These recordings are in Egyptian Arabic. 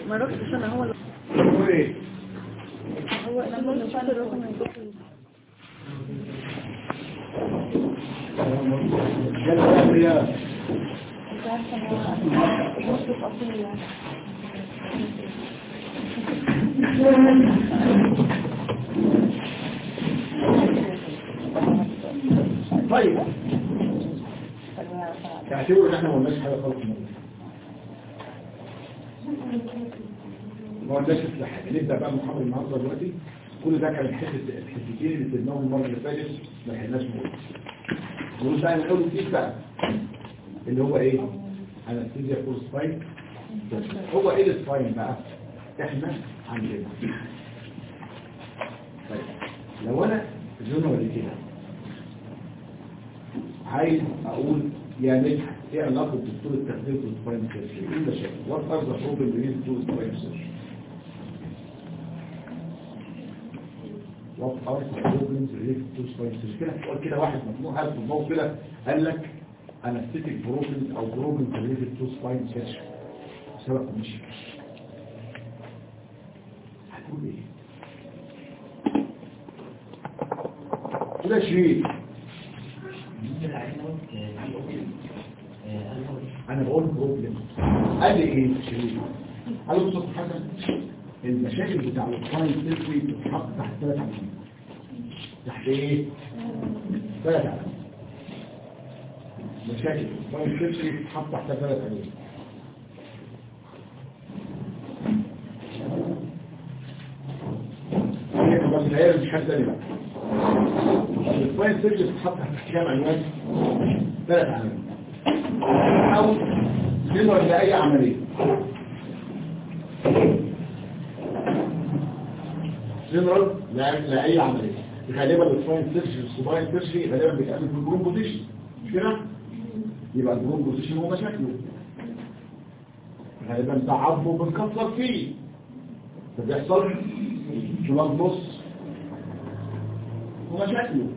ما رحتش انا هو هو ايه هو لما نشوف الرقم هيروح جلسة الرياض مش عارفه انا مصرف اصيل يعني طيب تعتبروا ان احنا ما قلناش حاجه خالص ما قلناش في حاجه نبدا بقى محاضره النهارده دلوقتي كل ده كان الحته الحتتين اللي سيبناهم المره اللي فاتت ما لحقناش نقول نقول بقى نحاول نجيب بقى اللي هو ايه انستيزيا فور سباين هو ايه السباين بقى احنا عندنا طيب لو انا جنرالي كده عايز اقول يا مدحت ايه علاقه دكتور التخدير بالسباين سيرجري ايه المشاكل وات ار ذا بروبلم ريليتد تو سباين سيرجري وات ار ذا بروبلمز ريليتد تو سباين سيرجري كده سؤال كده واحد مجموع هذا في الموضوع كده قال لك انستيتيك بروبلمز او بروبلمز ريليتد تو سباين سيرجري سبب مش هتقول ايه كده شيء انا بقول بروبلم قال لي ايه شريك قال له بصوت حسن المشاكل بتاع الفاين سيرفي بتتحط تحت ثلاث عناوين تحت ايه ثلاث عناوين مشاكل الفاين سيرفي بتتحط تحت ثلاث عناوين بس هي مش حد تاني بقى الفاين سيرفي بتتحط تحت كام عنوان ثلاث عناوين او نظر لأي عملية جنرال لأي عملية غالبا الفاين سيرجي الصباين سيرجي غالبا بيتعمل في الجروب بوزيشن مش كده؟ يبقى الجروب بوزيشن هو مشاكله غالبا تعبه بنكسر فيه فبيحصل شلال نص ومشاكله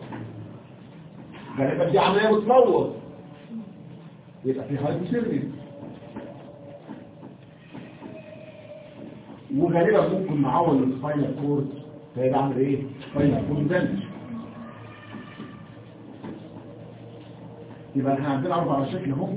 غالبا دي عملية بتطور يبقى في هايبوثيرميا وغالبا ممكن نعوض السباينال كورد فيبقى عامل ايه سباينال كورد دامج يبقى احنا عندنا اربع مشاكل اهم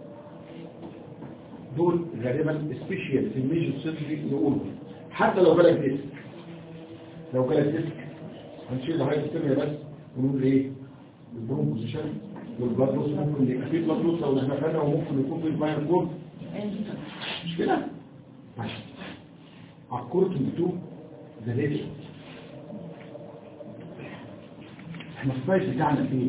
دول غالبا سبيشال في الميجر سيرجري نقول حتى لو جالك ديسك لو جالك ديسك هنشيل الهايبوثيرميا بس ونقول ايه البرون بوزيشن والبلاد لوس ممكن يبقى فيه بلاد لوس لو احنا خدنا وممكن يكون فيه الباير كورد مش كده طيب عقورة النتوب ده ليه احنا السايت بتاعنا فيه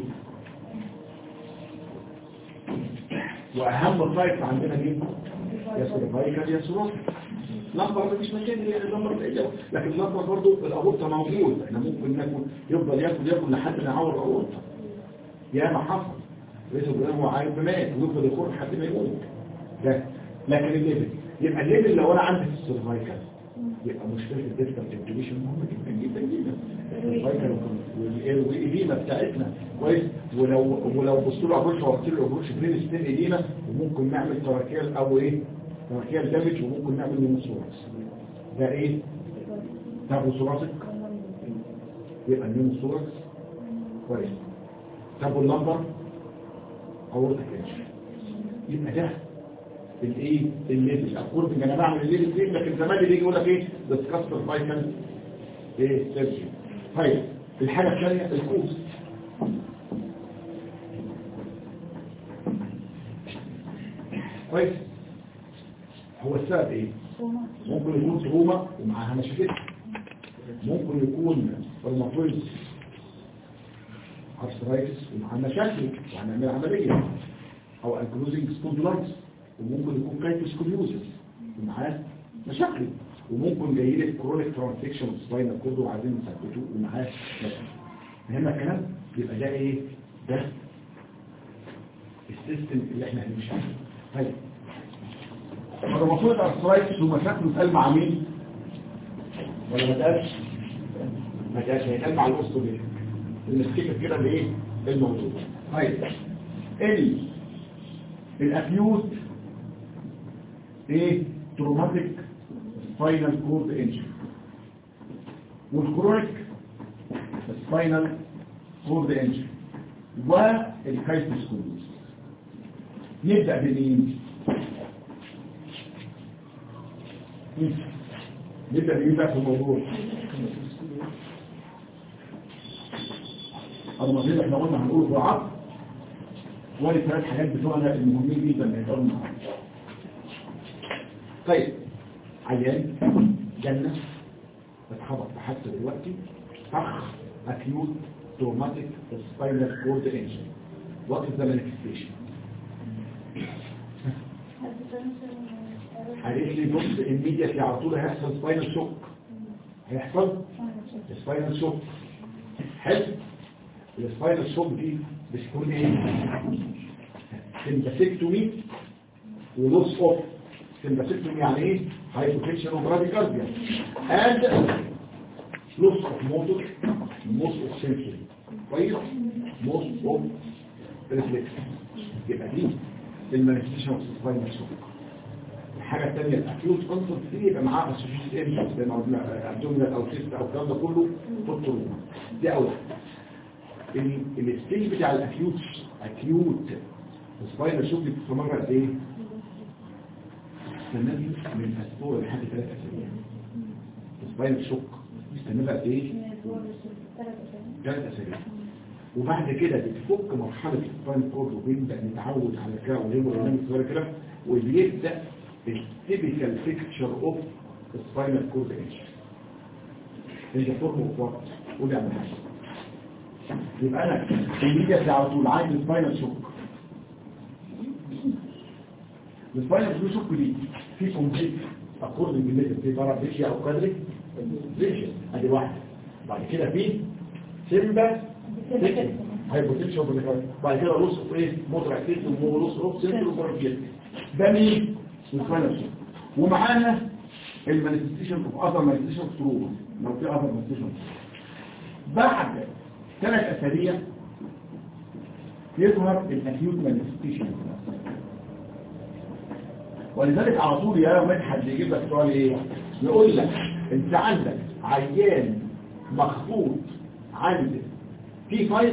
واهم سايت عندنا مين يا سيرفايكال يا سيروس لمبر مفيش مشاكل يعني اللمبر بعيد لكن اللمبر برضه الاورطه موجود احنا ممكن ناكل يفضل ياكل ياكل لحد ما يعور الاورطه يا ما حصل ليس بقى هو عايز مات ويفضل يخور لحد ما يموت ده لكن الليفل يبقى الليفل لو انا عندي في السيرفايكال يبقى مشكله الديستال انتوبيشن مهمه جدا جدا جدا السيرفايكال والايديما بتاعتنا كويس ولو ولو بصوا له ابروش وقلت له ابروش برين ستين ايديما وممكن نعمل تراكيال او ايه تراكيال دامج وممكن نعمل نيموثوركس ده ايه تابو ثوراسيك يبقى النيموثوركس كويس طب واللمبر اورطه كده يبقى ده الايه الليفل اكوردنج انا بعمل الليفل فين لكن زمان اللي يجي يقول لك ايه ديسكاستر فايتال ايه سيرجي طيب الحاجه الثانيه الكوز كويس هو السبب ايه ممكن يكون تروما ومعاها مشاكل ممكن يكون روماتويد ارثرايتس ومعاه مشاكل وهنعمل عمليه او انكلوزنج سبوندلايتس وممكن يكون كايتوسكوليوزس ومعاه مشاكل وممكن جاي لك كرونيك ترانسكشن سباينال كورد وعايزين نثبته ومعاه مشاكل فهمنا الكلام يبقى ده ايه ده السيستم اللي احنا هنمشي عليه طيب الروماتويد ارثرايتس ومشاكله اتقال مع مين ولا ما اتقالش ما اتقالش هيتقال مع الاوستوميك نفتكر كده بايه الموضوع طيب ال الاكيوت ايه تروماتيك سباينال كورد انجري والكرونيك سباينال كورد انجري والكايتس كولوس نبدأ بمين نبدأ بمين بقى في الموضوع المريض احنا قلنا هنقول جرعات وادي ثلاث حاجات بتوعنا المهمين جدا اللي هيقولوا معانا طيب عيان جنة اتحضر بحث دلوقتي فخ acute traumatic spinal cord injury what is the manifestation قالت لي بص immediately على طول هيحصل spinal shock هيحصل spinal shock حلو السباينال شوك دي بتكون ايه سمباسيكتومي ولوس اوف سمباسيكتومي يعني ايه هايبوتنشن وبراديكارديا اند لوس اوف موتور موس اوف سنسوري كويس موس اوف ريفلكس يبقى دي المانيفستيشن اوف سباينال شوك الحاجه الثانيه الاكيوت كونسبت دي يبقى معاها اسوشيتد ايمج زي ما قلنا ابدومينال او سيست او الكلام ده كله في الطرق دي اول حاجه الستيج بتاع الاكيوت اكيوت سباينال شوك بتستمر قد ايه تستمر من اسبوع لحد ثلاث اسابيع سباينال شوك بتستمر قد ايه ثلاث اسابيع وبعد كده بتفك مرحله السباينال كورد وبيبدا نتعود على كده ونبقى برنامج صغير كده وبيبدا التيبيكال بيكتشر اوف سباينال كورد ايج هي فورم اوف وات ودي اعمل حاجه يبقى انا الميديا على طول عايز السباينال شوك السباينال شوك دي في كومبليت اكوردنج بالنسبه في فرع فيشيا او كادري فيشيا ادي واحده بعد كده في سيمبا هايبوتنشن بعد كده لوس اوف ايه موتور اكتيفيتي ولوس اوف سنتر وبروفيت ده مين السباينال شوك ومعانا المانيفستيشن اوف اذر مانيفستيشن اوف تروما لو في اذر مانيفستيشن بعد ثلاث أسابيع يظهر الأكيوت مانيفستيشن ولذلك على طول يا مدحت يجيب لك سؤال ايه يقول لك انت عندك عيان مخبوط عند تي 5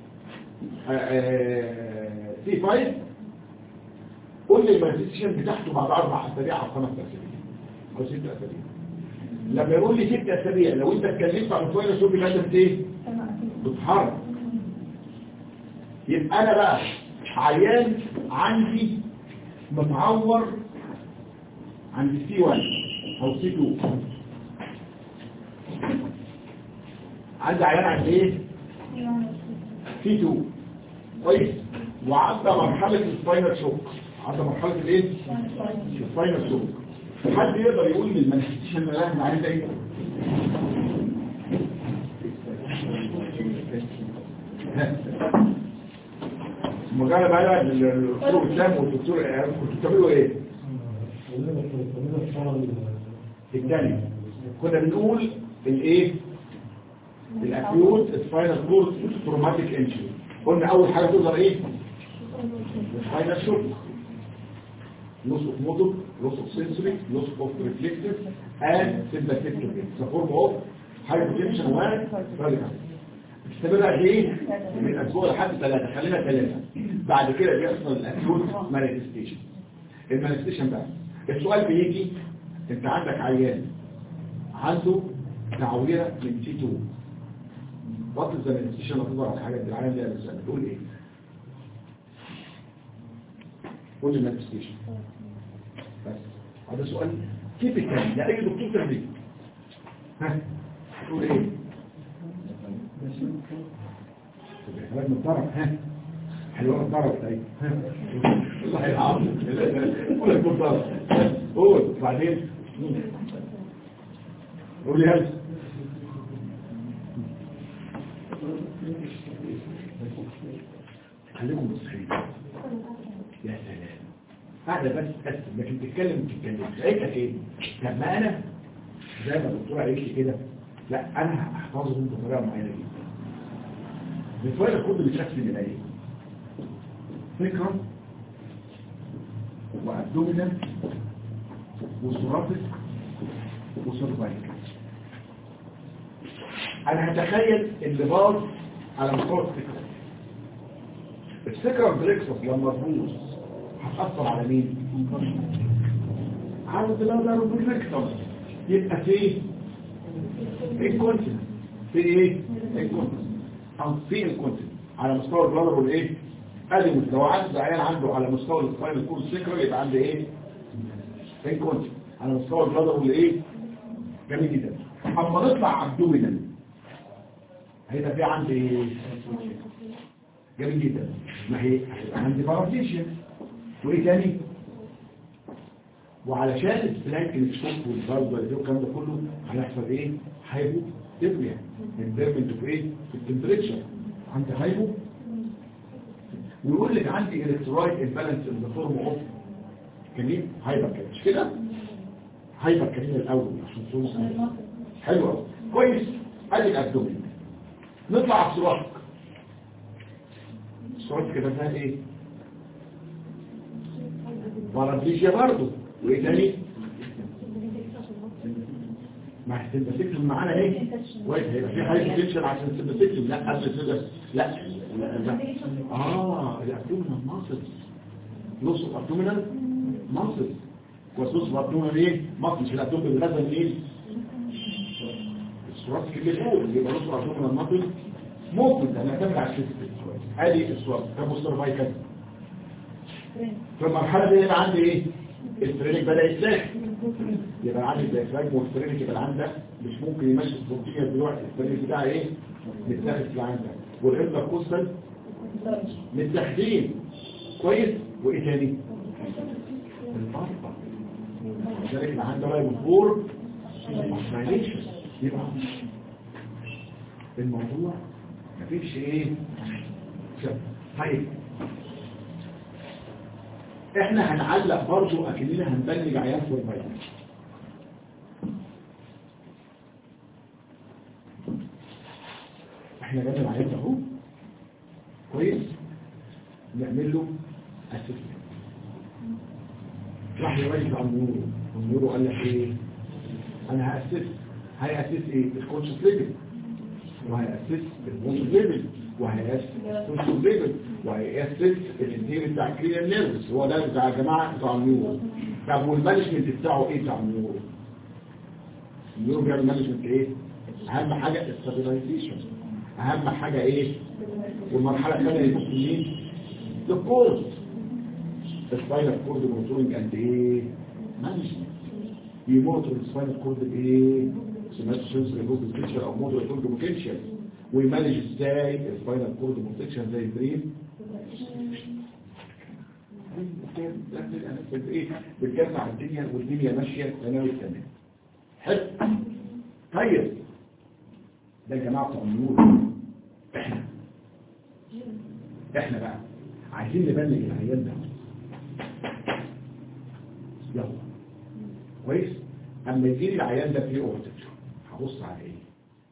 تي 5 قول لي المانيفستيشن بتاعته بعد اربع اسابيع او خمس اسابيع او ست اسابيع لما يقول لي ست اسابيع لو انت اتكلمت عن فايروس شوف لازم ايه بتحرك يبقى انا بقى عيان عندي متعور عند سي 1 او سي 2 عندي عيان عند ايه سي 2 كويس وعدى مرحله السباينال شوك عدى مرحله الايه السباينال شوك حد يقدر يقول لي المانيفستيشن اللي انا عايز ايه مجرد بقى الدكتور اسلام والدكتور كنتوا بتعملوا ايه الثاني كنا بنقول الايه الاكيوت سباينال كورد تروماتيك انجري قلنا اول حاجه تظهر ايه السباينال شوك loss of motor loss of sensory loss of reflective and sympathetic it's a form of hypertension و تستمر قد ايه من اسبوع لحد ثلاثه خلينا ثلاثه بعد كده بيحصل الاكيوت مانيفستيشن المانيفستيشن بقى السؤال بيجي انت عندك عيان عنده تعويره من تي 2 وقت المانيفستيشن هتظهر على الحاجات دي العيان ده بس بتقول ايه قول لي مانيفستيشن بس هذا سؤال تيبيكال لاي دكتور تهديد ها تقول ايه حالات من الطرف ها حلوة الطرف طيب الله يعافيك قول لك من الطرف قول بعدين قول لي هل خليكم مصحيين يا سلام قاعدة بس تقسم لكن تتكلم تتكلم ساعتها ايه لما انا زي ما الدكتورة قالت لي كده لا انا هحفظه منه بطريقه معينه جدا الفايل الكود بيتقسم الى ايه فكره وابدومينال وسوراتس وسيرفايكال انا هتخيل اللي باظ على مستوى السكرة السكرة بريكسس لما تبوظ هتأثر على مين؟ على البلادر والريكتوم يبقى في انكونتنس في ايه؟ انكونتنس او في انكونتنس على مستوى البلادر والايه؟ ادي مستوى عند عيان عنده على مستوى السباين كل سكرة يبقى عنده ايه؟ انكونتنس على مستوى البلادر والايه؟ جميل جدا اما نطلع ابدومينال هيبقى في عندي ايه؟ جميل جدا ما هي هيبقى عندي بارافيشن وايه تاني وعلشان البلانك الشوك والبرد والكلام ده كله هيحصل ايه هيبو تبريا الديرمنت في ايه في التمبريتشر عندي هيبو ويقول لك عندي الكترولايت امبالانس ان ذا فورم اوف جميل هايبر مش كده هايبر كريم الاول عشان صوره حلو قوي كويس ادي الابدومين نطلع على الصراط الصراط كده فيها ايه بارابليجيا برضه وايه تاني ما السمباسيكلم معانا ايه وait هيبقى في حاجه تنشر عشان السمباسيكلم لا قبل كده لا لا لا اه الابدومينال ماسلز نص الابدومينال ماسلز وصوص الابدومينال ايه ماسلز الابدومينال بيتغذى من ايه الصراط كبير قوي يبقى نص الابدومينال ماسلز ممكن ده نعتمد على السيستم ادي الصراط طب والسيرفايكال في المرحله دي يبقى عندي ايه الفرينك بدا يتلاقي يبقى عندي الديافراجم والفرينك يبقى عندك مش ممكن يمشي البروتين دلوقتي الفرينك بتاعي ايه متاخد في عندك والانتر كوستال متاخدين كويس وايه تاني الباربا لذلك يبقى عندي بقى بفور اوبريشن يبقى الموضوع مفيش ايه طيب احنا هنعلق برضو اكننا هنبلج عيان في المية احنا جبنا العيان ده اهو كويس نعمل له اسسمنت راح يواجه على النور النور قال لك ايه انا هاسس هياسس ايه الكونشس ليفل وهياسس الموتور ليفل وهيأسس السوشيال ليفل وهيأسس الانتير بتاع الكلير نيرفس هو ده بتاع الجماعة بتاع النيورو طب والمانجمنت بتاعه ايه بتاع النيورو النيورو بيعمل مانجمنت ايه اهم حاجة الستابيلايزيشن اهم حاجة ايه والمرحلة الثانية يبص مين الكورد السباينال كورد موتورنج اند ايه مانجمنت يموتور السباينال كورد بايه سمات شنس ريبوز بيكتشر او موتور كورد بوتنشال ويمانج ازاي السباينال كورد بروتكشن زي البرين ايه بتجمع الدنيا والدنيا ماشيه تمام تمام حلو طيب ده يا جماعه بتوع النور احنا احنا بقى عايزين نبلغ العيال ده يلا كويس اما يجي لي العيال ده في اورتك هبص على ايه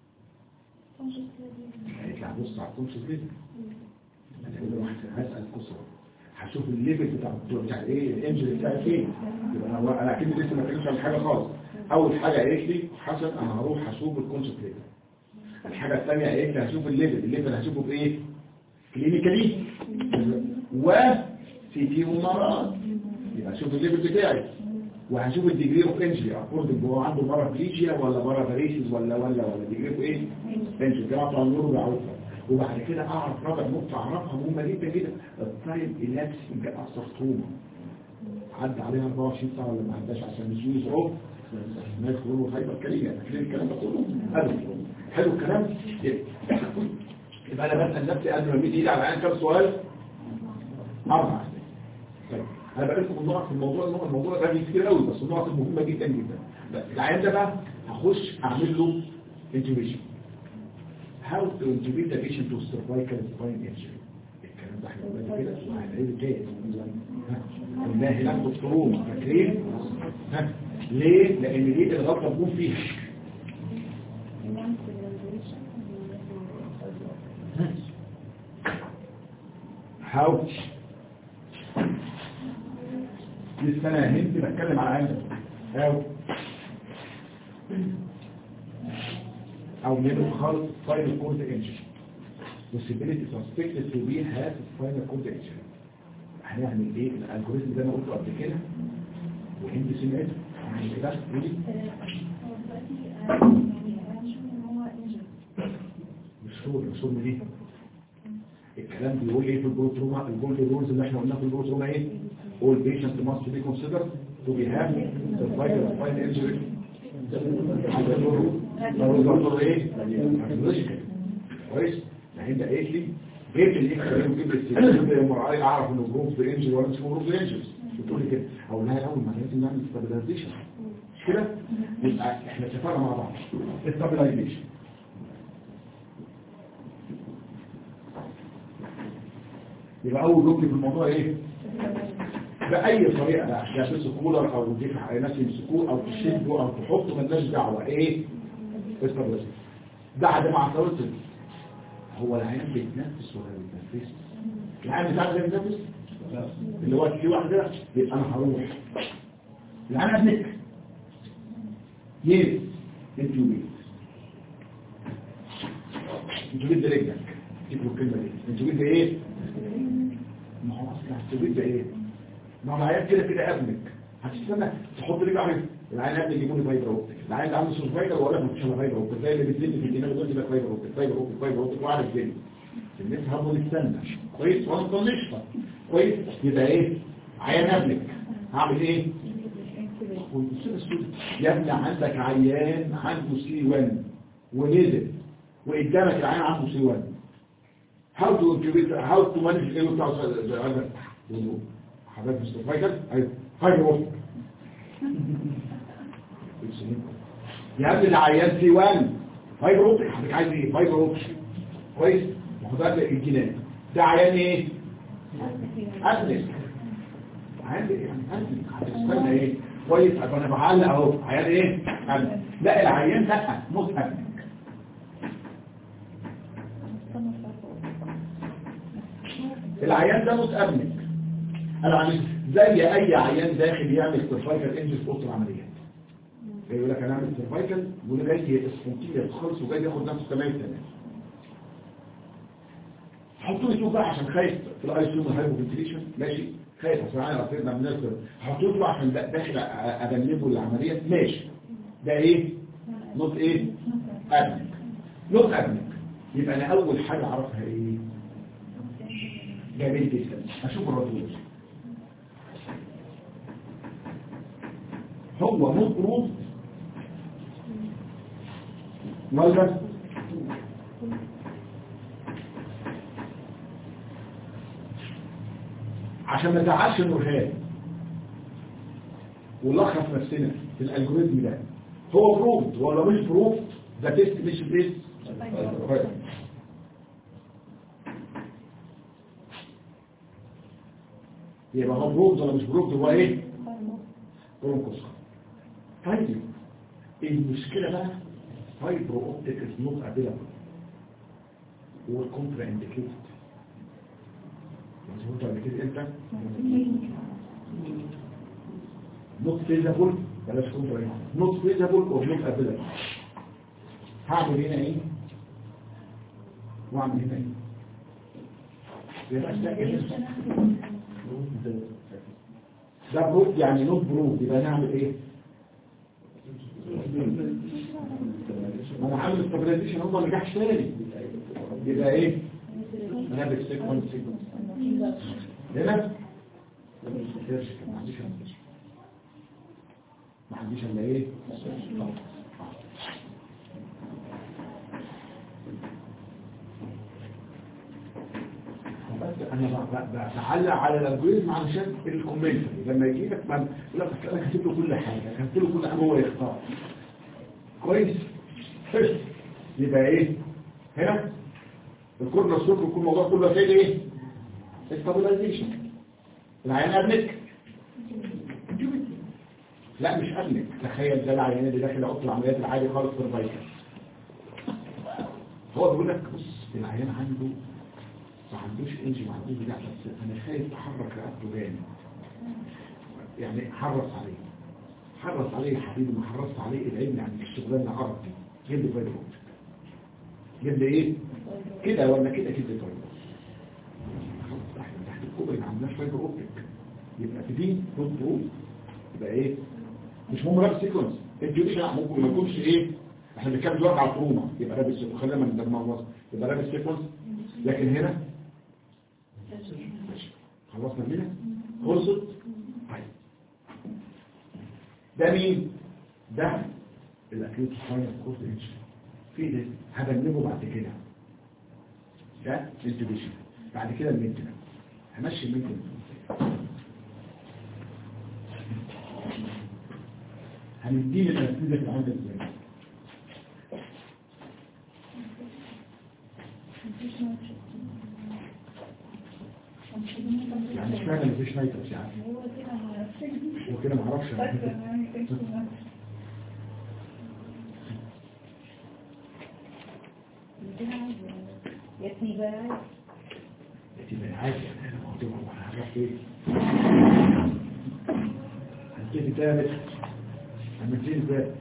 هيطلع بص على الكونسل كده انا هقول له هسال كسر هشوف الليفل بتاع بتاع ايه الانجل بتاعي فين يبقى انا انا اكيد لسه ما اتكلمتش عن حاجه خالص اول حاجه قالت لي حسن انا هروح اشوف الكونسل ليفل الحاجه الثانيه قالت لي هشوف الليفل الليفل هشوفه بايه كلينيكالي و سي تي ومرات يبقى اشوف الليفل بتاعي وهشوف الديجري اوف انجري اكورد هو عنده بارابليجيا ولا بارافاريسيس ولا ولا ولا ديجري اوف ايه انجري كده بتاع النور بيعرفها وبعد كده اعرف رابع نقطه اعرفها مهمه جدا جدا التايم الابس ان كان اكثر طوما عدى عليها 24 ساعه ولا ما عداش عشان مش يوز اوف ما يدخلوا هايبر كليه فاكرين الكلام ده كله ابدا حلو الكلام يبقى انا بسال نفسي قبل ما امد ايدي على عين كام سؤال اربع طيب انا بقول لكم النقط في الموضوع النقط الموضوع ده كتير قوي بس النقط المهمه جدا جدا العيان ده بقى هخش اعمل له انتوبيشن how to intubate the patient to cervical spine injury الكلام ده احنا قلنا كده وهنعيد تاني قلنا هناك دكتورون فاكرين ها ليه لان دي الغلطه تكون فيها how لسه انا هنت بتكلم على عندك how او منه خالص spinal cord injury possibility suspected to be has spinal cord injury هنعمل ايه الالجوريزم ده انا قلته قبل كده وانت سمعت يعني كده قولي هو دلوقتي آه، يعني انا مش ان هو انجل مشهور مشهور من ايه الكلام بيقول ايه في الجولد روما الجولد رولز اللي احنا قلناها في الجولد روما ايه all patients must be considered to be have cervical spine injury هذا له له ايه radiological. كويس يعني انت قالت لي جبت الاكس راي وجبت السي وجبت الام ار اي اعرف انه جروب انجري ولا مش جروب انجري بتقول لي كده اقول لها الاول ما لازم نعمل ستابلايزيشن مش كده يبقى احنا اتفقنا مع بعض ستابلايزيشن يبقى اول ركن في الموضوع ايه باي طريقه بقى يا تمسك كولر او تجيب ناس يمسكوه او تشده او تحطه مالناش دعوه ايه استابلايزيشن بعد ما اعترضت هو العيان بيتنفس ولا بيتنفس العيان بتاعك ده بيتنفس اللي هو في واحده يبقى انا هروح العيان ابنك يس انت وبيت انت وبيت ده رجلك تكتبوا الكلمه دي انت وبيت ده ايه ما هو اصلا انت وبيت ده ايه ما هو العيان كده كده ابنك هتستنى تحط رجل عليه العيان ابنك يجيبوا لي فايبر اوبتيك العيان اللي عنده سوسفايبر ولا ما فيش الا فايبر اوبتيك زي اللي بتلم في الدماغ دول يبقى فايبر اوبتيك فايبر اوبتيك فايبر اوبتيك وعلى الدنيا الناس هبوا نستنى كويس وانا مطنشها كويس يبقى ايه عيان ابنك هعمل ايه والمصير السود يا ابني عندك عيان عنده سي 1 ونزل وقدامك العيان عنده سي 1 how to incubate how to manage الايه بتاع العيان حضرتك مستر فايتر ايوه فايبر اوبتيك يا ابني العيان سي 1 فايبر اوبتيك حضرتك عايز ايه فايبر اوبتيك كويس وحضرتك الجنان ده عيان ايه ابنك عيان ايه يعني ابنك هتستنى ايه كويس طب انا بعلق اهو عيان ايه ابنك لا العيان لا موت ابنك العيان ده موت ابنك العيان زي اي عيان داخل يعمل سيرفايكال انجل في اوضه العمليات يقول لك انا اعمل سيرفايكال وده جاي سبونتينيوس خالص وجاي ياخد نفسه تمام تمام حطوا لي شوف بقى عشان خايف في الاي سي يو هايبوفنتيليشن ماشي خايف عشان انا رفضنا من الناس حطوا له عشان ده- داخل ابلغه العمليه ماشي ده ايه نوت ايه ابنك نوت ابنك يبقى انا اول حاجه اعرفها ايه جميل جدا اشوف الرجل هو مفروض ولا عشان ما نزعلش النورهان ونلخص نفسنا في الالجوريزم ده هو بروفد ولا مش بروفد ده تيست مش تيست يبقى هو بروفد ولا مش بروفد هو ايه برونكوس طيب المشكله بقى فايبرو اوبتيك از نوت افيلابل والكونترا انديكيتد مظبوط قبل كده امتى نوت فيزابل بلاش كونترا نوت فيزابل او نوت افيلابل هعمل هنا ايه واعمل هنا ايه يبقى ده ده بروف يعني نوت بروف يبقى نعمل ايه ما انا عامل استابلايزيشن هم ما نجحش تاني يبقى ايه نعمل سيكونس سيكونس هنا ما عنديش ما عنديش ما عنديش الا ايه بس انا ب- ب- بتعلق على الالجوريزم علشان الكومنت لما يجي لك ما لا بس انا كاتب له كل حاجه كاتب له كل حاجه هو يختار كويس بس يبقى ايه هنا الكورنر سوق يكون الموضوع كله فيه ايه استابلايزيشن العيان ابنك لا مش ابنك تخيل ده العيان اللي داخل اوضه العمليات العادي خالص في البيت هو بيقول لك بص العيان عنده ما عندوش انجي ما عندوش بتاع بس انا خايف احرك رقبته جامد يعني حرص عليه حرص عليه يا حبيبي ما حرصت عليه العلم يعني الشغلانه عرض دي جيب لي فايبر اوبتيك جيب لي ايه كده ولا كده كده فايبر خلاص احنا تحت الكوبري ما عملناش فايبر اوبتيك يبقى في دي دوت برو يبقى ايه مش مهم راب سيكونس انتيوشن ممكن ما يكونش ايه احنا بنتكلم دلوقتي على التروما يبقى راب سيكونس خلينا من ده يبقى راب سيكونس لكن هنا ماشي. خلصنا كده خلصت طيب ده مين ده الاكيوت سباينال كورد انشن في ده هبنبه بعد كده ده انتبيشن بعد كده المينتنس همشي المينتنس هنديه الانستيزيا في العمل ازاي يعني مش فاهم مفيش نايترس يعني هو كده ما وكده معرفش فاكرة يعني كنت يتني بقى يبقى عادي يعني انا موضوع هروح ايه هنبتدي تالت هنبتدي تالت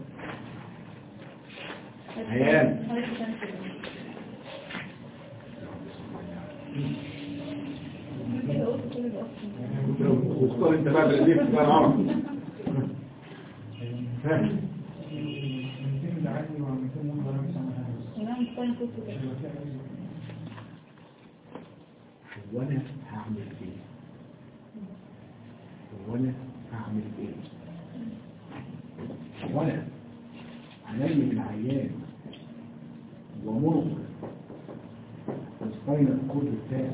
عيال. كده قلت كل ده اصلا كنت لو تختار انت بقى بالايديك بقى العرب ها انا مستني كنت كده هو انا هعمل ايه هو انا هعمل ايه هو انا هنيم العيان ومرق السباينال كورد بتاعي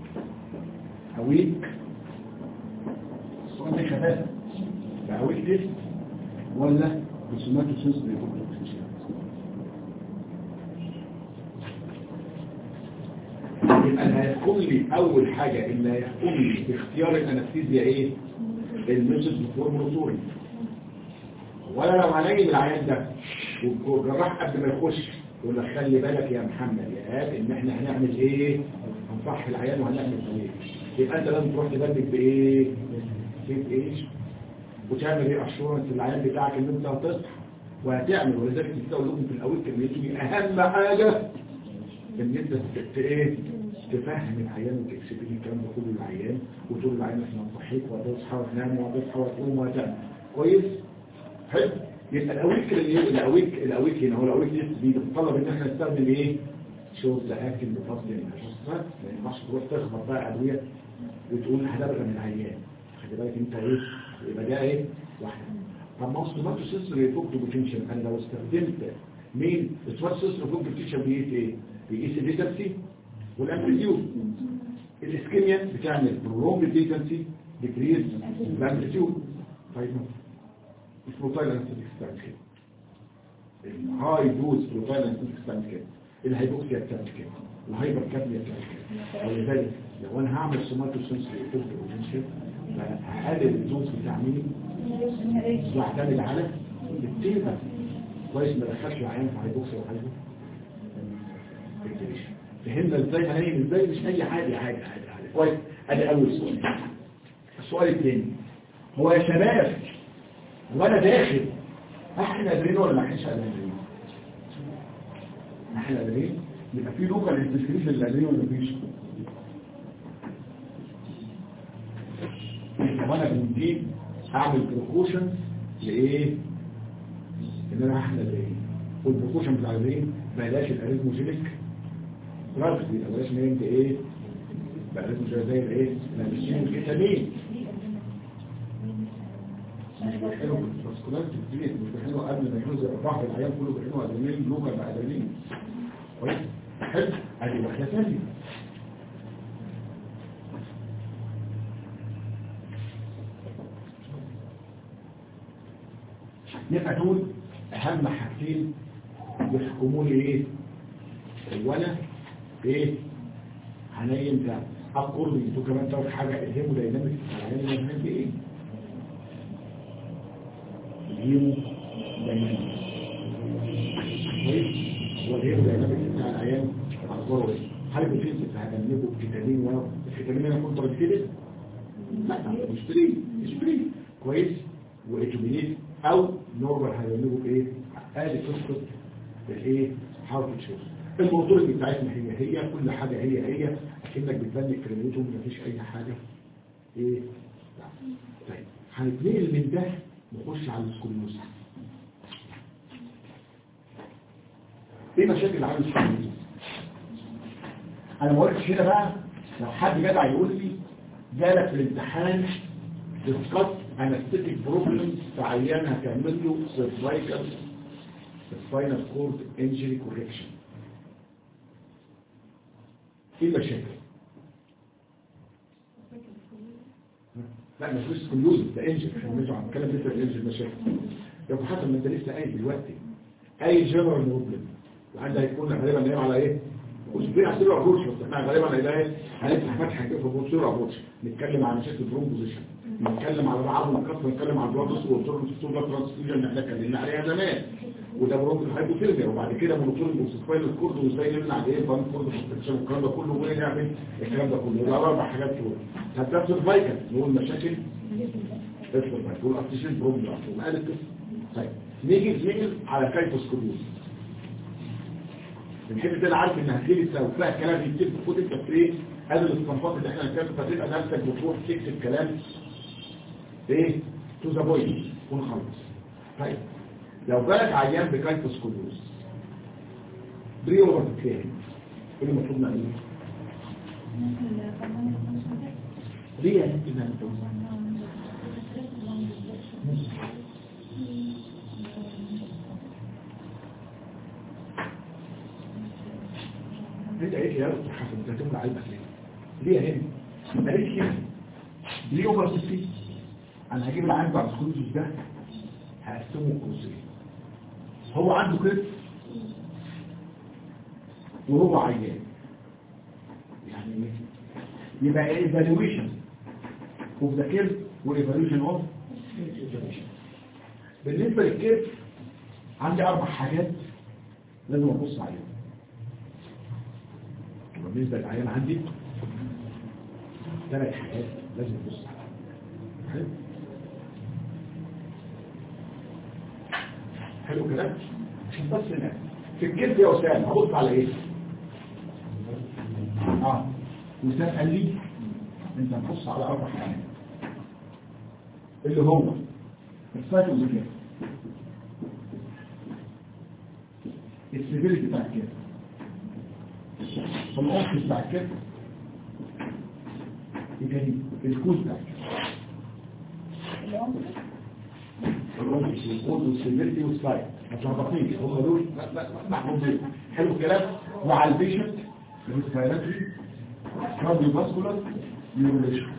هويك السؤال ده خفافة بهويك تيست ولا بسماتو سيس بيقول يبقى اللي هيحكم لي اول حاجة اللي هيحكم لي في اختيار الانستيزيا ايه الميثود الفورمولوتوري ولا لو هنجي العيان ده والجراح قبل ما يخش يقول لك خلي بالك يا محمد يا هاد ان احنا هنعمل ايه هنصح العيان وهنعمل ايه يبقى انت لازم تروح تبدك بايه بايه وتعمل ايه اشورنس العيان بتاعك ان انت هتصحى وهتعمل ولذلك تقول لكم في الاول كلمتي اهم حاجه ان انت ت- ت- ايه تفهم العيان وتكسبين الكلام ده كله للعيان وتقول للعيان احنا هنصحيك وهتصحى وهتنام وهتصحى وهتقوم وهتعمل كويس حلو يبقى الاويك اللي الاويك الاويك هنا هو الاويك دي بيتطلب ان احنا نستخدم ايه شوز لاكل بفصل الاشخاص ما ينفعش تروح تخبط بقى ادويه وتقول هدبغ من العيان خلي بالك انت ايه يبقى ده ايه واحده طب ما هو سمارت سيستم يفوق بوتنشال انا لو استخدمت مين السمارت سيستم يفوق بوتنشال بيقيس ايه بيقيس الليتنسي والامبليتيود الاسكيميا بتعمل برولونج ليتنسي ديكريز الامبليتيود طيب البروتايل انستيك بتعمل كده الهاي دوز بروتايل انستيك بتعمل كده الهايبوكسيا بتعمل كده الهايبر كابنيا بتعمل كده ولذلك لو انا هعمل سوماتو سنسوري افكت بوتنشال فهقلل الدوز بتاع مين واعتمد على التيبة كويس ما دخلش العيان في هايبوكسيا وهايبو فيكتوريشن. فهمنا ازاي هنعمل ازاي مش اي حاجه عادي عادي عادي كويس ادي اول سؤال السؤال الثاني هو يا شباب وانا داخل احنا قادرين ولا ما احناش قادرين احنا قادرين يبقى في لوكال انتسكريشن اللي قادرين ولا مفيش يبقى وانا بنجيب اعمل بروكوشن لايه ان انا احنا قادرين والبروكوشن بتاع الايه بلاش الاريثموجينيك دراجز يبقى بلاش ان انت ايه بقى لازم زي الايه الامسين الكتامين مش بيحلوا الفاسكولات الجديد مش بيحلوا قبل ما يحلوا زي بعض العيال كله بيحلوا ادرينالين لوكال بادرينالين كويس حلو ادي واحده ثانيه يبقى دول اهم حاجتين يحكموا لي ايه اولا ايه هنايم ده اقرب انتوا كمان تعرف حاجه الهيمو دايناميك العيان ده ايه الهيمو دايناميك كويس هو الهيمو دايناميك بتاع العيان اخباره ايه هل بتنسى هتنبه الفيتامين ولا الفيتامين انا كنت كده لا مش فري مش فري كويس وايتوبينيت او نورمال هيعملوا ايه ادي قصه الايه حرف تشوز الموضوع بتاعتنا هي هي كل حاجه هي هي اكنك بتبني كريمتهم مفيش اي حاجه ايه لا. طيب هنتنقل من ده نخش على السكولوز ايه مشاكل عامل السكولوز انا ما قلتش هنا بقى لو حد جدع يقول لي جالك في الامتحان ديسكاس انستيتيك بروبلمز في عيان هتعمل له سيرفايكال سباينال كورد انجري كوريكشن ايه المشاكل لا مش بس كلوز ده انجل احنا بنرجع نتكلم لسه الانجل مشاكل لو حسب ما انت لسه قايل دلوقتي اي جنرال بروبلم وعند هيكون غالبا نايم على ايه وسبين على سيرو ابروتش بس احنا غالبا هيبقى ايه هنفتح فتحه كده في سيرو ابروتش نتكلم عن مشاكل البروم بوزيشن نتكلم على العظم الكسر نتكلم على البلاد والتورم ستوبلا ترانسفيوجن اللي احنا اتكلمنا عليها زمان وده بروم الهايبوثيرميا وبعد كده مونوتورم اوكسيفايل الكورد وازاي نمنع ايه بان كورد بروتكشن والكلام ده كله وايه نعمل الكلام ده كله ده اربع حاجات دول هتبقى الفايكل نقول مشاكل الفايكل والارتيشن بروم وقال القصه طيب نيجي نيجي على كايفوسكوبيوس بنحب كده عارف ان هتيجي تسوي فيها كلام يكتب في كتب تفريق هذه الاصنافات اللي احنا هنتكلم فتبقى نفسك بتروح تكتب كلام ايه تو ذا بوينت ونخلص طيب لو جالك عيان بكايفوسكوبيوس بري اوفر تتفهم ايه اللي المفروض نعمله؟ ليه يا انت انت قالت لي يا رب حسن انت هتمنع علمك ليه؟ ليه يا هند؟ قالت لي ليه اوفر تتفهم؟ انا هجيب العين بعد الكروزوس ده هقسمه قوسين هو عنده كده وهو عيان يعني ايه يبقى ايفالويشن اوف ذا كيرف وايفالويشن اوف بالنسبه للكيرف عندي اربع حاجات لازم ابص عليهم بالنسبه للعيان عندي ثلاث حاجات لازم ابص عليهم حلو حلو كده عشان بس هنا في الجلد يا وسام هبص على ايه اه وسام قال لي انت هتبص على اربع حاجات اللي هو السايكل كده السيفيليتي بتاع الكده العنف بتاع الكده يبقى الكوز بتاع الكده الرومبس والكود والسيفيرتي والسايت ما تلخبطنيش هم دول محفوظين حلو الكلام وعلى البيشنت الريسبيراتوري كارديو فاسكولار نيوروليشن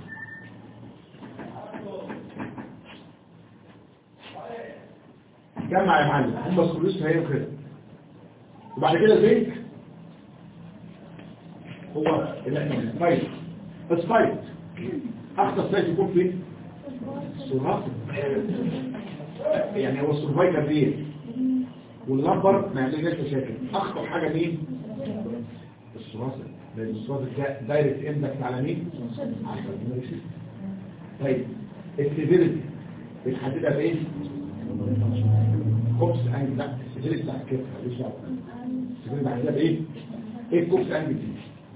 جمع يا معلم هم بس كلهم هي كده وبعد كده زيت هو السبايت السبايت اخطر سايت يكون فين السرعات يعني هو السرفايكر دي واللمبر ما يعملش مشاكل اخطر حاجه مين السراسل لان السراسل ده دايركت امباكت على مين على الكارديولوجي طيب السيفيريتي بتحددها بايه كوبس انجل لا السيفيريتي بتاع الكتف ماليش دعوه السيفيريتي بتحددها بايه ايه الكوبس انجل دي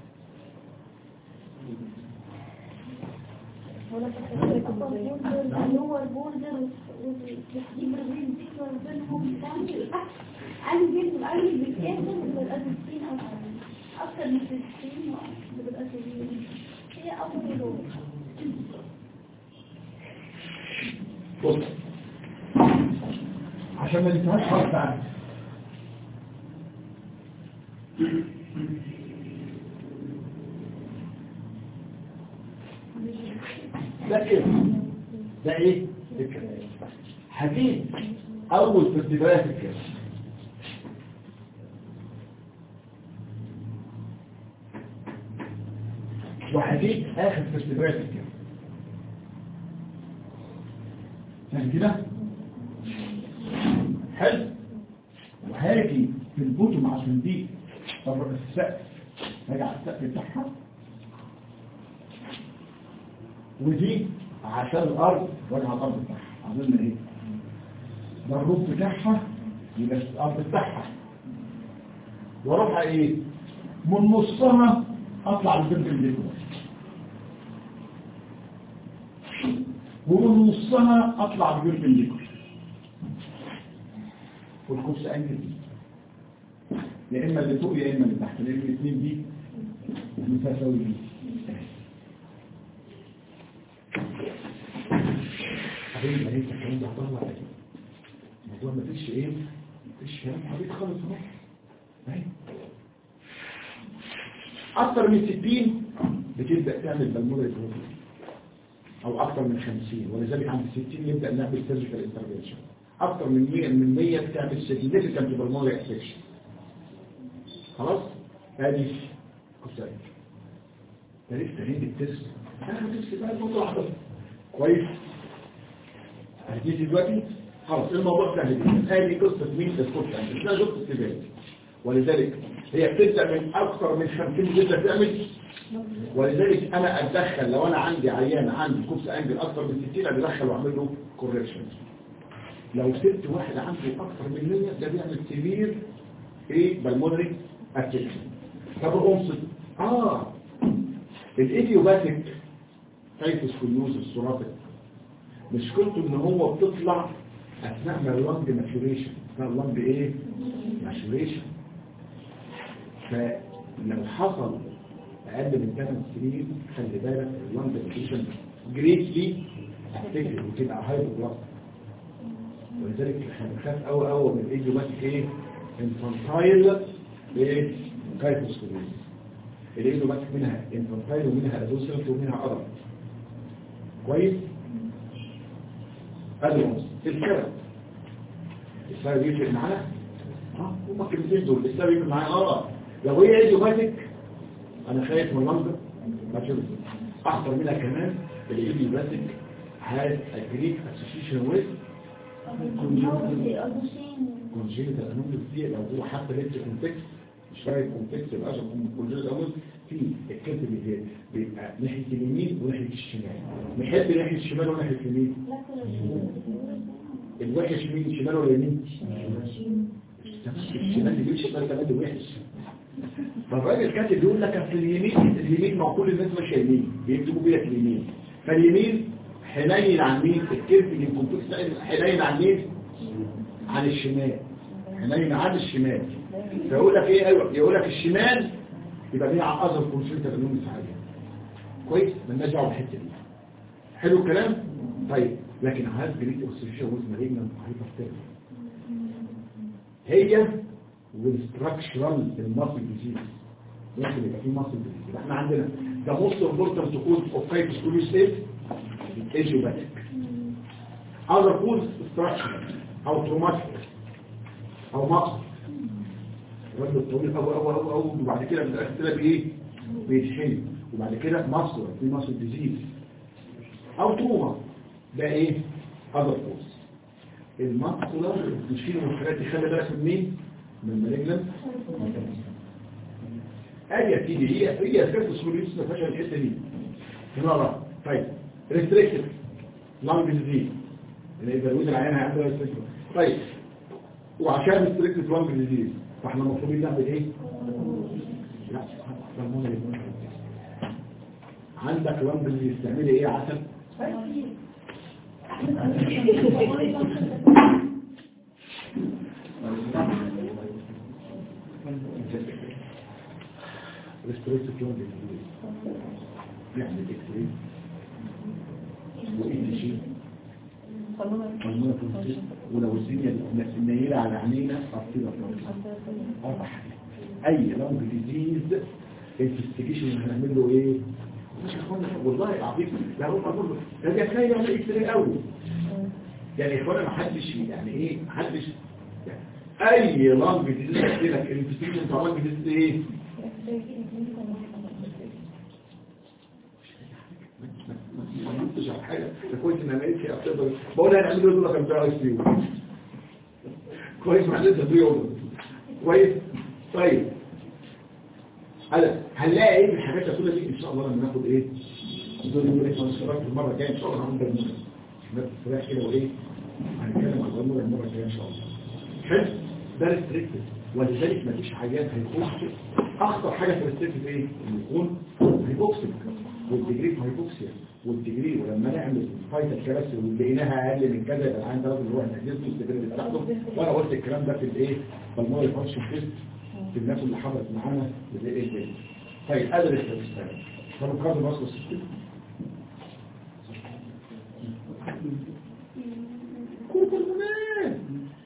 هو البوردر والتحديد بين بينهم عايز يجيب عايز بالكامل بالأساسين أكثر من 60 بالأساسين هي أفضل بص عشان ما نفهمش خالص عنه ده كده ده ايه الكلام هجيب اول ترتيبات الكلام وهجيب اخر ترتيبات الكلام يعني كده حلو وهاجي في البوتوم عشان دي طب السقف هاجي على السقف بتاعها ودي عشان الارض واجي على الارض بتاعها اظن ايه ده الروب بتاعها يبقى الارض بتاعها واروح ايه من نصها اطلع البنت اللي ومن نصها اطلع البنت اللي والكوس انجل دي يا اما اللي فوق يا اما اللي تحت لان الاثنين دي متساوي دي حبيبي ما انت الكلام ده هطلع ايه الموضوع ما فيش ايه مفيش كلام حبيبي خالص اهو اهي اكتر من 60 بتبدا تعمل بالمولر او اكتر من 50 ولذلك عند 60 نبدا نعمل سيرجيكال انترفنشن اكتر من 100 من 100 بتعمل سيجنيفيكانت بالمولر اكسكشن خلاص ادي كوسايد تاريخ تاريخ التست انا بتست بقى الموضوع واحده كويس هتيجي دلوقتي خلاص الموضوع سهل جدا ادي قصه مين السكوت يعني اسمها قصه استبعاد ولذلك هي بتبدا من اكثر من 50 جدا تعمل ولذلك انا اتدخل لو انا عندي عيان عندي كوبس انجل اكثر من 60 اتدخل واعمل له كوركشن لو سبت واحد عنده اكثر من 100 ده بيعمل سيفير ايه بالمونري اتيشن طب العنصر اه الايديوباتيك تايفوس كلوز السوراتيك مشكلته ان هو بتطلع اثناء ما اللنج ماتوريشن اثناء اللنج ايه ماتوريشن فلو حصل اقل من 8 سنين خلي بالك اللنج ماتوريشن جريتلي هتفكر وتبقى هايبوبلاست ولذلك احنا بنخاف قوي قوي من الايديوباتيك ايه انفانتايل ايه كايفوس كلوز الايديوباتيك منها انفانتايل ومنها ادوسنت ومنها ادلت كويس ادي الكلام السبب يفرق معانا اه هما الكلمتين دول السبب يفرق معانا اه لو هي ايديوباتيك انا خايف من اللنجر ما احضر منها كمان الايديوباتيك has a Greek association with congenital anomaly دي لو هو حتى لسه كونتكست شوية كونتكست يبقى عشان congenital anomaly في الكلمة اللي بيبقى ناحية اليمين وناحية الشمال نحب ناحية الشمال وناحية اليمين الوحش مين شمال ولا يمين الشمال اللي بيمشي شمال كمان ده وحش فالراجل كاتب بيقول لك اصل اليمين اليمين مع كل الناس ماشيه يمين بيكتبوا بيها اليمين فاليمين حنين عن مين الكيرف اللي كنت حنين عن مين عن الشمال حنين عن الشمال فيقول لك ايه ايوه يقول لك الشمال يبقى دي على اثر كونسنتر النوم السعاديه كويس مالناش دعوه بالحته دي حلو الكلام طيب لكن عايز جريت اوكسيشن ويز مالجنان هايبر هي والستراكشرال الماسل ديزيز ممكن يبقى في ماسل ديزيز احنا عندنا ده موست امبورتنت كود اوف فايتس كل ستيت ايجيوباتيك other cause structural او traumatic او ماسل الرجل الطويل او او او او وبعد كده بتأثر بايه بيتحل وبعد كده ماسل في ماسل ديزيز او توما ده ايه هذا الكورس الماسكولار نشيل من الحاجات دي خلي بالك من مين من المالجنم ادي يا سيدي هي هي اساس سوليوس ما فيهاش الحته دي نرى طيب ريستريكتد لانج ديزيز اللي يبقى الوزن العيان هيعمل ريستريكتد طيب وعشان ريستريكتد لانج ديزيز فاحنا المفروض نعمل ايه لا عندك لانج ديزيز تعملي ايه يا عسل ريستريكتد لونج ديزيز نعمل اكس راي وايه شيء ولو الدنيا منيلة على عينينا أصيلة أربع أي لونج ديزيز انفستيجيشن هنعمل له إيه؟ مش يا اخوانا والله العظيم لا هم أقول ده ده كفاية يعمل إكس راي قوي يعني يا اخوانا ما حدش يعني إيه ما حدش يعني أي لونج ديزيز قلت لك الانفستيجيشن بتاع لونج ديزيز إيه؟ ما نمتش على حاجة كويس ان انا لقيت اقدر بقول انا اعمل له كام بتاع اي كويس ما لسه في يوم كويس طيب هلا هنلاقي ايه الحاجات كلها دي ان شاء الله لما ناخد ايه دول يقول ايه في المره الجايه ان شاء الله هنعمل برنامج نفس الصراحه كده وايه هنتكلم عن الامور المره الجايه ان شاء الله حلو ده ريستريكتد ولذلك مفيش حاجات هيخش اخطر حاجه في الريستريكتد ايه؟ انه يكون هيبوكسيك والديجري في هيبوكسيا والديجري ولما نعمل فايت الكراسي ولقيناها اقل من كذا يبقى العين ده لازم نروح نحجزه الديجري بتاعته وانا قلت الكلام ده في الايه؟ في المويه فانكشن تيست في الناس اللي حضرت معانا في الايه تاني طيب ادرس الاستاذ طب الكارد ماسكو سيستم كل كل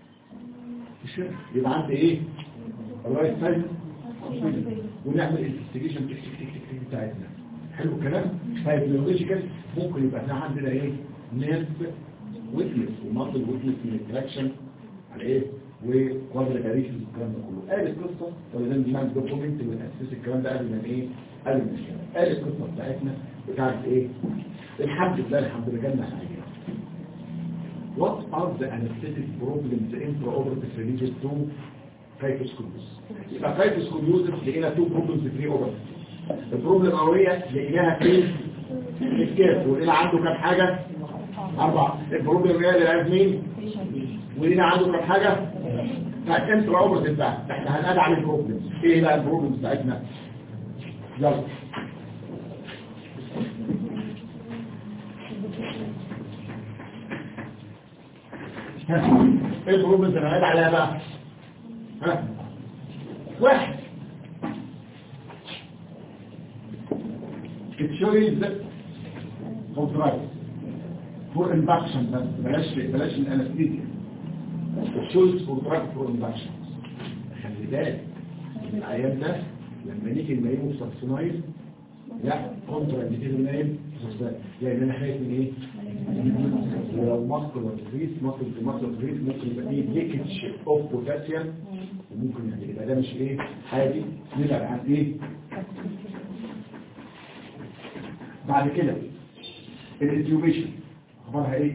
يبقى عندي ايه الرايت سايد ونعمل انفستيجيشن تك تك تك تك بتاعتنا حلو الكلام طيب اللوجيكال ممكن يبقى احنا عندنا ايه نيرف ويكنس وماسل ويكنس من التراكشن على ايه وكوادر جاريشن والكلام ده كله قال القصه ولازم نعمل دوكيومنت ونأسس الكلام ده قبل ما ايه قبل ما نشتغل قال القصه بتاعتنا بتاعت ايه الحمد لله الحمد لله جالنا حاجه What are the anesthetic problems intraoperative related to kyphoscoliosis? يبقى kyphoscoliosis لقينا two problems في operative. البروبلم الأولية لقيناها فين؟ في الكاف ولقينا عنده كام حاجة؟ أربعة. البروبلم الأولية اللي عايز مين؟ ولقينا عنده كام حاجة؟ بتاعت intraoperative بقى. احنا هنقعد على البروبلمز. ايه بقى البروبلمز بتاعتنا؟ يلا. ايه البروبلمز اللي هنقعد عليها بقى؟ ها؟ واحد التشويز كونتراكت فور اندكشن بس بلاش بلاش الانستيزيا التشويز كونتراكت فور اندكشن خلي بالك العيان ده لما نيجي نلاقيه سبسونايز لا كونترا انديكيتور نايم لان انا خايف من ايه ولو ماسكولار فريز ماسكولار ماسكولار فريز ممكن يبقى فيه ليكج اوف بوتاسيوم وممكن يعني يبقى ده مش ايه عادي نبعد عن ايه بعد كده الانتيوبيشن اخبارها ايه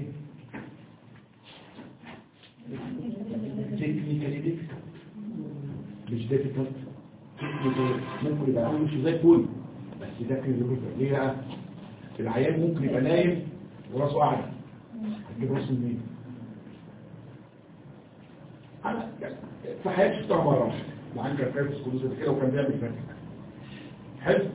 تكنيكالي ديفيكالت مش ديفيكالت ممكن يبقى عنده مش زي فول بس ده كده ليه بقى العيان ممكن يبقى نايم وراسه قاعد هتجيب راسه منين انا في حياتي شفتها مره العيان كان فايف سكولوز كده وكان بيعمل فاتك حلو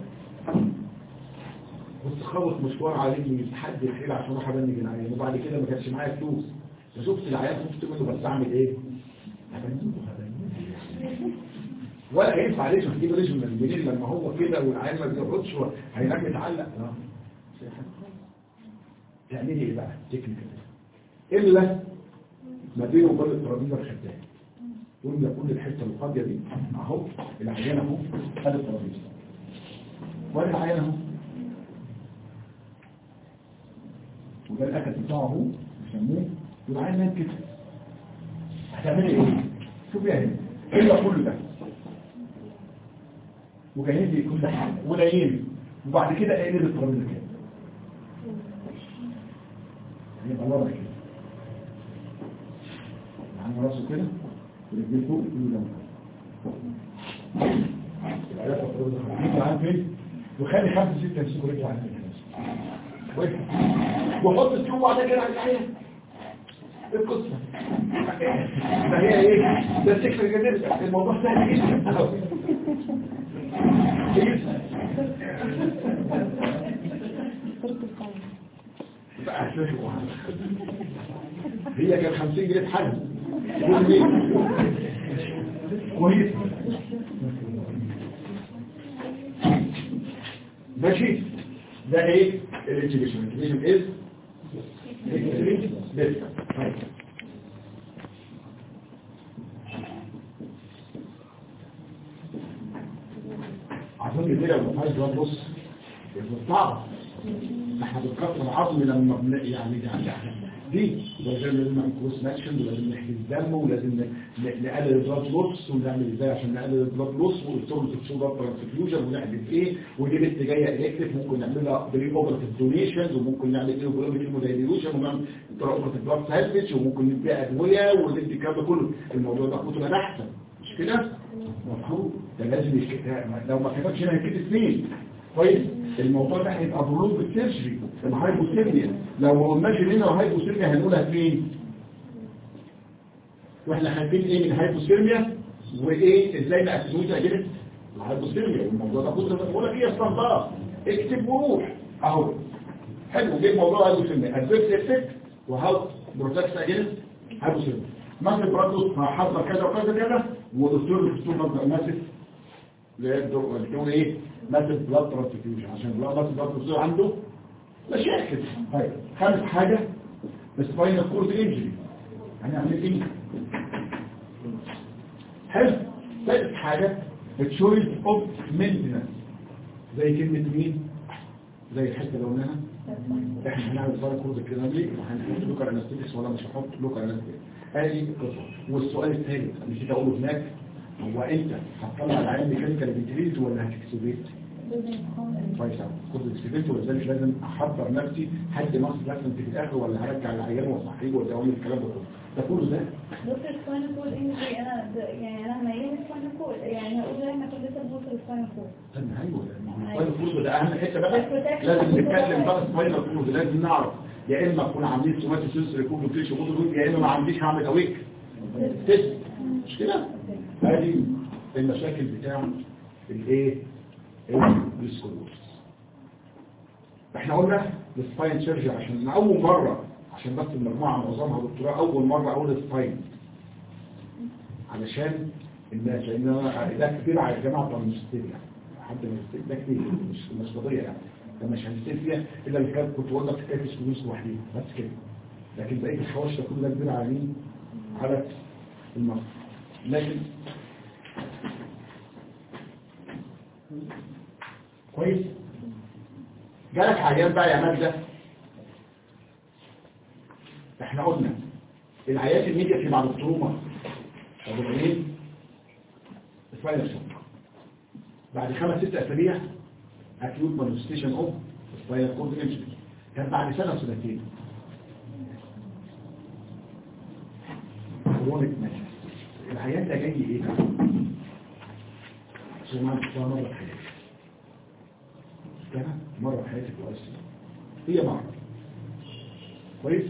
بس خلص مشوار عليك حد الخير عشان اروح ابنج العيان وبعد كده ما كانش معايا فلوس فشفت العيان خفت منه بس اعمل ايه هبنجه هبنجه ولا ينفع عليه عشان تجيب رجل من منين لما هو كده والعيان ما بيقعدش هينام متعلق اه تعملي ايه بقى تكنيكال الا ما بينه وبين الترابيزه الخدام قلنا كل الحته الفاضيه دي اهو العيان اهو خد الترابيزه وادي العيان اهو وده الاكل بتاعه اهو بيسموه والعيان نام كده هتعملي ايه؟ شوفي يا هنا الا كل ده وجاهز لي كل حاجه ونايم وبعد كده اقلب الترابيزه كده يبقى وضع كده عن راسه كده ورجليه فوق كله ده عن فين وخلي خمسة ستة يمسكوا رجل عن فين وحط التيوب بعد كده على الحياة ايه القصة ده هي ايه ده السكر الجديد الموضوع سهل جدا هي كان 50 جنيه حجم كويس ماشي ده ايه الانتجريشن الانتجريشن از عشان كده لو عايز تبص صعب احنا بنكسر العظم لما بن... يعني يعني دي لازم نعمل كروس ماكشن ولازم نحجز دم ولازم نقلل البلاد لوس ونعمل ازاي عشان نقلل البلاد لوس والتورم في الشوبر ترانسفيوجن ونحجز ايه ودي بنت جايه الكتريك ممكن نعملها بري اوبرتيف دونيشنز وممكن نعمل ايه وبري كيمودايليوشن ونعمل اوبرتيف بلاد سالفج وممكن ندي ادويه وندي الكلام ده كله الموضوع ده كله احسن مش كده؟ مفهوم ده لازم يشكتها لو ما كتبش هنا هيكتب سنين كويس الموضوع ده هيبقى برولوج بالسيرجري الهايبوثيرميا لو ما قلناش هنا الهايبوثيرميا هنقولها فين واحنا خايفين ايه من الهايبوثيرميا وايه ازاي نأكسويت اجنس الهايبوثيرميا والموضوع ده كله بقول لك ايه استنباط اكتب وروح اهو حلو جيب موضوع الهايبوثيرميا ادفيرس افكت وهاو بروتكت اجنس هايبوثيرميا مثل برضه حصل كذا وكذا كذا ودكتور الدكتور برضه ماسك اللي ايه مثل بلاد ترانسفيوجن عشان بلاد مثل بلاد ترانسفيوجن عنده مشاكل طيب خامس حاجه سباينال كورد انجري هنعمل ايه حلو ثالث حاجه التشويس اوف مينتنس زي كلمه مين زي الحته اللي قلناها احنا هنعمل سباينال كورد كرينالي وهنحط لوكال انستيكس ولا مش هنحط لوكال انستيكس ادي القصه والسؤال الثالث نسيت اقوله هناك هو انت هتطلع العيان ميكانيكال فنتيليت ولا هتكسبيت كويس قوي خد الاكسبيرت ولذلك لازم احضر نفسي حد مصر لازم في الاخر ولا هرجع العيان واصحيه ولا اعمل الكلام ده كله ده كله ده دكتور سباينال كول انجري انا د- يعني انا مايلين سباينال كول يعني هقول زي ما كنت لسه بقول سباينال كول طب ما ايوه ما هو السباينال كورد ده اهم حته بقى البروتكشن لازم كله نتكلم بقى. بقى سباينال كورد لازم نعرف يا اما اكون عاملين سوماتي سنسوري كومبليكيشن يا اما ما عنديش هعمل اويك تست مش كده هذه المشاكل بتاع الايه السكولوس احنا قلنا السباين سيرجي عشان اول مرة عشان بس المجموعة معظمها دكتوراه اول مرة اقول السباين علشان الناس لان أنا- ده كتير على الجامعة بتاع الماجستير يعني حد ماجستير ده كتير مش مش قضية يعني ده مش هنستير فيها الا اللي كان كنت بقول لك حكاية السكولوس لوحديها بس كده لكن بقية الحواشي ده كله ده كبير على مين؟ على المصر لكن كويس جالك عيان بقى يا ماجدة احنا قلنا العيان الميديا في بعض التروما طب ايه سباينال شوك بعد خمس ست اسابيع اكيوت مانيفستيشن اوف سباينال كورد انجري كان بعد سنه سنتين كرونيك مانيفستيشن العيان ده جاي ايه بقى عشان ما عندي مره في حياتي كده مرة في حياتك وأسر هي مرة كويس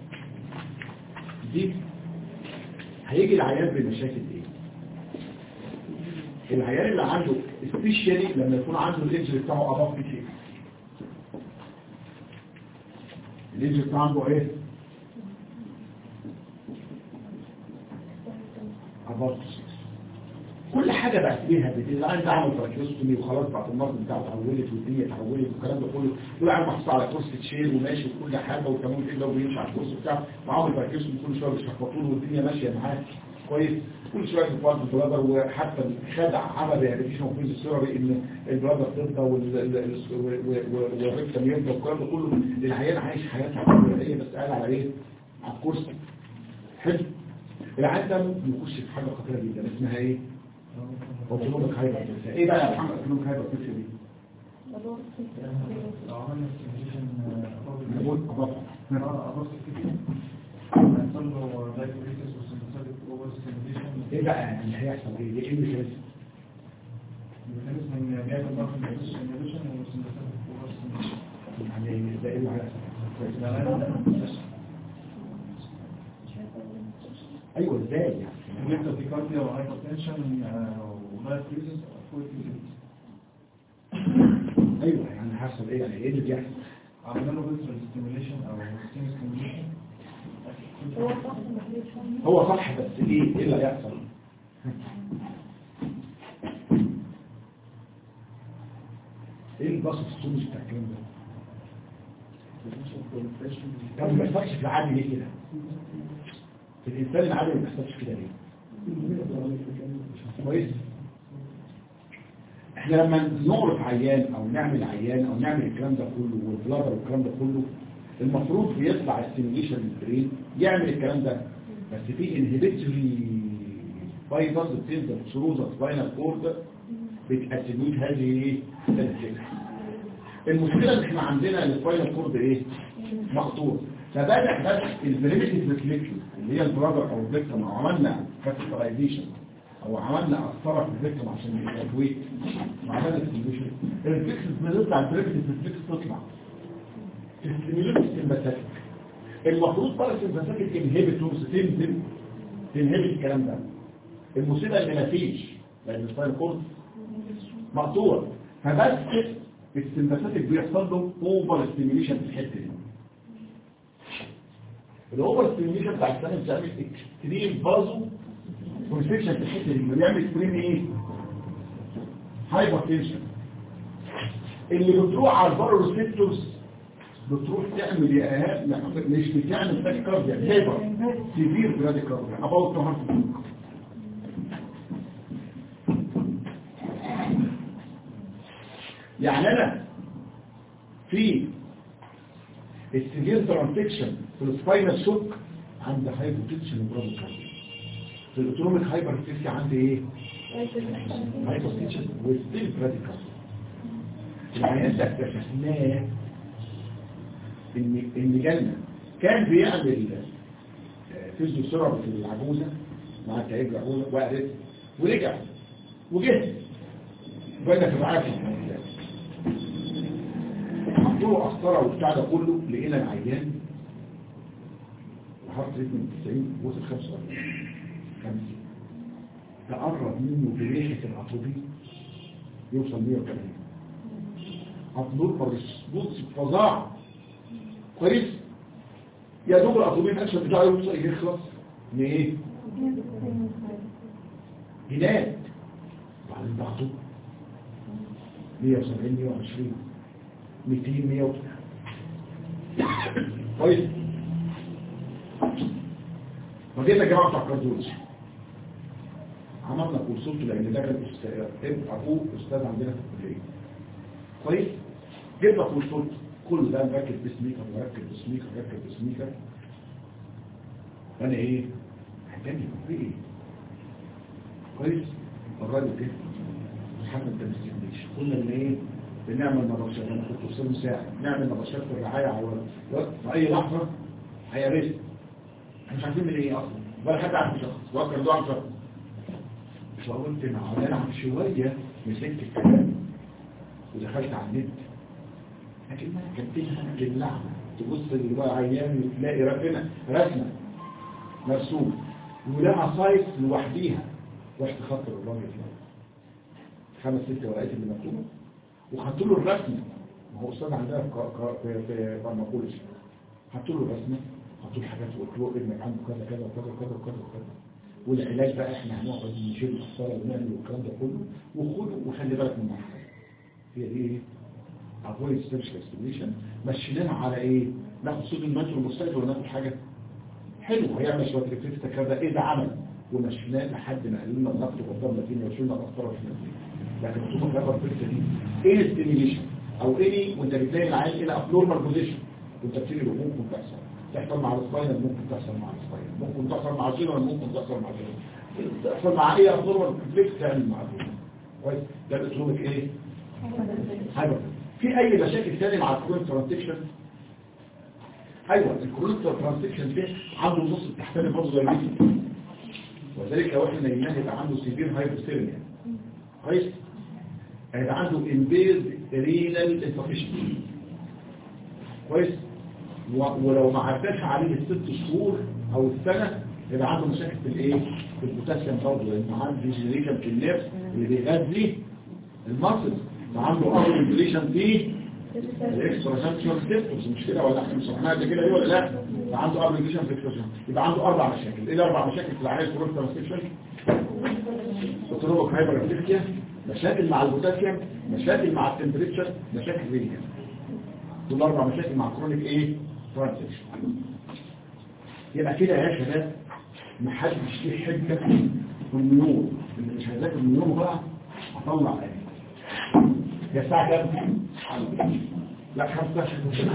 دي هيجي العيان بمشاكل ايه العيان اللي عنده سبيشالي لما يكون عنده الانجل بتاعه أضاف كتير الانجل بتاعه عنده ايه أضاف كل حاجة بقت ليها بديل الآن ده عمل تراكيوستومي وخلاص بعد المرض بتاعه اتحولت والدنيا اتحولت والكلام ده كله كل عام محطوط على كرسي تشيل وماشي وكل حاجة وكمان كده وبيمشي على الكرسي بتاعه وعمل تراكيوستومي كل شوية بيشخبطوا له والدنيا ماشية معاه كويس كل شوية بيفضل البرادر وحتى خدع عمل ريهابيليشن وفيز السيرابي ان البرادر تفضى والريكتم يفضى والكلام ده كله العيان عايش حياته طبيعية بس قاعد على ايه؟ على الكرسي حلو العيان ده ممكن يخش في حاجة خطيرة جدا اسمها ايه؟ اوتونوميك هايبر ايه بقى يا محمد اوتونوميك هايبر دي لو عملنا سيميليشن نقول اضافه اه ابص كده هيحصل له دايكوريتس وسيمباثيك اوفر سيميليشن ايه بقى يعني هيحصل ايه ايه اللي كده الميكانيزم ان بيعمل ضغط سيميليشن وسيمباثيك اوفر سيميليشن يعني ده ايه اللي هيحصل كويس. ايوه ازاي يعني بيحصل تيكارديا وهايبرتنشن ودايكوريتس فوق ايوه يعني هيحصل ايه يعني ايه اللي بيحصل عملنا له فيزوال ستيميليشن او ستيم ستيميليشن هو صح مفيش هو صح بس ايه ايه اللي هيحصل ايه الباص السومش بتاع الكلام ده طب ما يحصلش في العادي ليه كده في الانسان العادي ما بيحصلش كده ليه كويس احنا لما نعرف عيان او نعمل عيان او نعمل الكلام ده كله والبلادر والكلام ده كله المفروض بيطلع السيميليشن للبرين يعمل الكلام ده بس في انهبيتوري فايبرز بتنزل ثرو ذا سباينال كورد بتأتميت هذه الفكره المشكله ان احنا عندنا السباينال كورد ايه مقطوع فبدأ بس البريمتيف ريفليكشن اللي هي البرادر او الفيكتم او عملنا كاتيجورايزيشن او عملنا قسطره في الفيكتم عشان التكويت وعملنا ستيميوليشن الريفلكسز بتطلع البريمتيف ريفلكس تطلع تستيميوليت السمباثيك المفروض بقى السمباثيك انهبيتورز تنزل تنهبش الكلام ده المصيبة ان مفيش لان السباين كورد مقطوع فبس السمباثيك بيحصل له اوفر ستيميليشن في الحته دي الاوفر ستيميليشن بتاع السنه بتعمل اكستريم بازو كونستريكشن في الحته دي بيعمل اكستريم ايه هايبر تنشن اللي بتروح على الباروسيبتوس بتروح تعمل يا ايهاب مش بتعمل تاكيكارديا هيبر سيفير براديكارديا اباوت تو هارت يعني انا في السيفير ترانسكشن في السباينال شوك عند هايبوتنشن براديكارديا في الاوتونوميك هايبر عندي ايه هايبوتنشن وستيل براديكارديا العيان ده اكتشفناه ان ان جالنا كان بيعمل فيزيوثيرابي في العجوزه مع التعب العجوزه وقعدت ورجع وجه بدأ في العافية حطوا قسطرة وبتاع ده كله لقينا العيان وحط ريت من 90 وصل 45 50 تقرب منه بريحة الأطوبي يوصل 180 هتدور بص فظاع كويس يا دوب الأطوبي الأكشن بتاعه يوصل يخلص من ايه؟ هناك بعدين بعضه 170 120 200 100 كويس فجينا يا جماعه بتاع الكارديولوجي عملنا كورسات لان ده كان ابن اخوه استاذ عندنا في الكليه كويس جبنا كورسات كل ده مركب بسميكر مركب بسميكر مركب بسميكر انا ايه محتاج في ايه كويس الراجل كده محمد ده مستنيش قلنا ان ايه بنعمل نبشات انا كنت وصل مساعد نعمل نبشات في الرعايه على في اي لحظه هيرست احنا مش عارفين من ايه اصلا ولا حد عارف شخص وكر ده عن شخص فقلت انا عن شويه مسكت الكلام ودخلت على النت لكن ما كتبها للعبة تبص للعيان تلاقي رسمة رسمة مرسوم ولها سايت لوحديها رحت خط الراجل خمس ست ورقات اللي مكتوبه وخدت له الرسمه ما هو استاذ عندنا في في في فارماكولوجي حطوا له الرسمه حطوا له حاجات وقلت له ابنك عنده كذا كذا وكذا وكذا وكذا وكذا والعلاج بقى احنا هنقعد نشيل القسطره ونعمل والكلام ده كله وخده وخلي بالك من المحصول هي دي ايه؟ افويد سبيشال استيميشن مشيناها على ايه؟ ناخد صوت المتر المستقبل ولا ناخد حاجه حلو هيعمل شويه ريفلكس كذا ايه ده عمل ومشيناه لحد ما قلنا الضغط قدام لكن وشلنا القسطره في النتيجه لكن الصوت الكبر الفكره دي ايه الاستيميليشن او ايه وانت بتلاقي العين الى ابنورمال بوزيشن وانت بتيجي له ممكن تحصل تحصل مع السباينال ممكن تحصل مع السباينال ممكن تحصل مع الجينر ممكن تحصل مع الجينر تحصل مع ايه ابنورمال كومبلكس تعمل مع الجينر كويس ده الاسلوبك ايه حاجه في اي مشاكل ثانيه مع الكرونيك ترانزكشن ايوه الكرونيك ترانزكشن ده عنده نص التحتاني برضه زي الفيديو وذلك لو احنا نيمناه يبقى عنده سيفير هايبوثيرميا كويس هيبقى عنده امبيرد رينال انفكشن كويس ولو ما عداش عليه الست شهور او السنه يبقى عنده مشاكل في الايه في البوتاسيوم برضه لان عنده ديجنريشن في النفس اللي بيغذي المصل وعنده ارض انفليشن في الاكسترا سنتشر سيبتوس مش كده ولا احنا شرحناها قبل كده ايه ولا لا يبقى عنده ارض انفليشن في الاكسترا يبقى عنده اربع مشاكل ايه الاربع مشاكل في العيال كورونيك ترانسكشن اوتونوميك هايبر اكتيفيتي مشاكل مع البوتاسيوم مشاكل مع التمبريتشر مشاكل رينيال دول اربع مشاكل مع كرونيك ايه ترانسكشن يبقى كده يا شباب محدش ليه حجه في النيور اللي مش هيذاكر النيور بقى هطلع ايه هي الساعه كام لا خمسة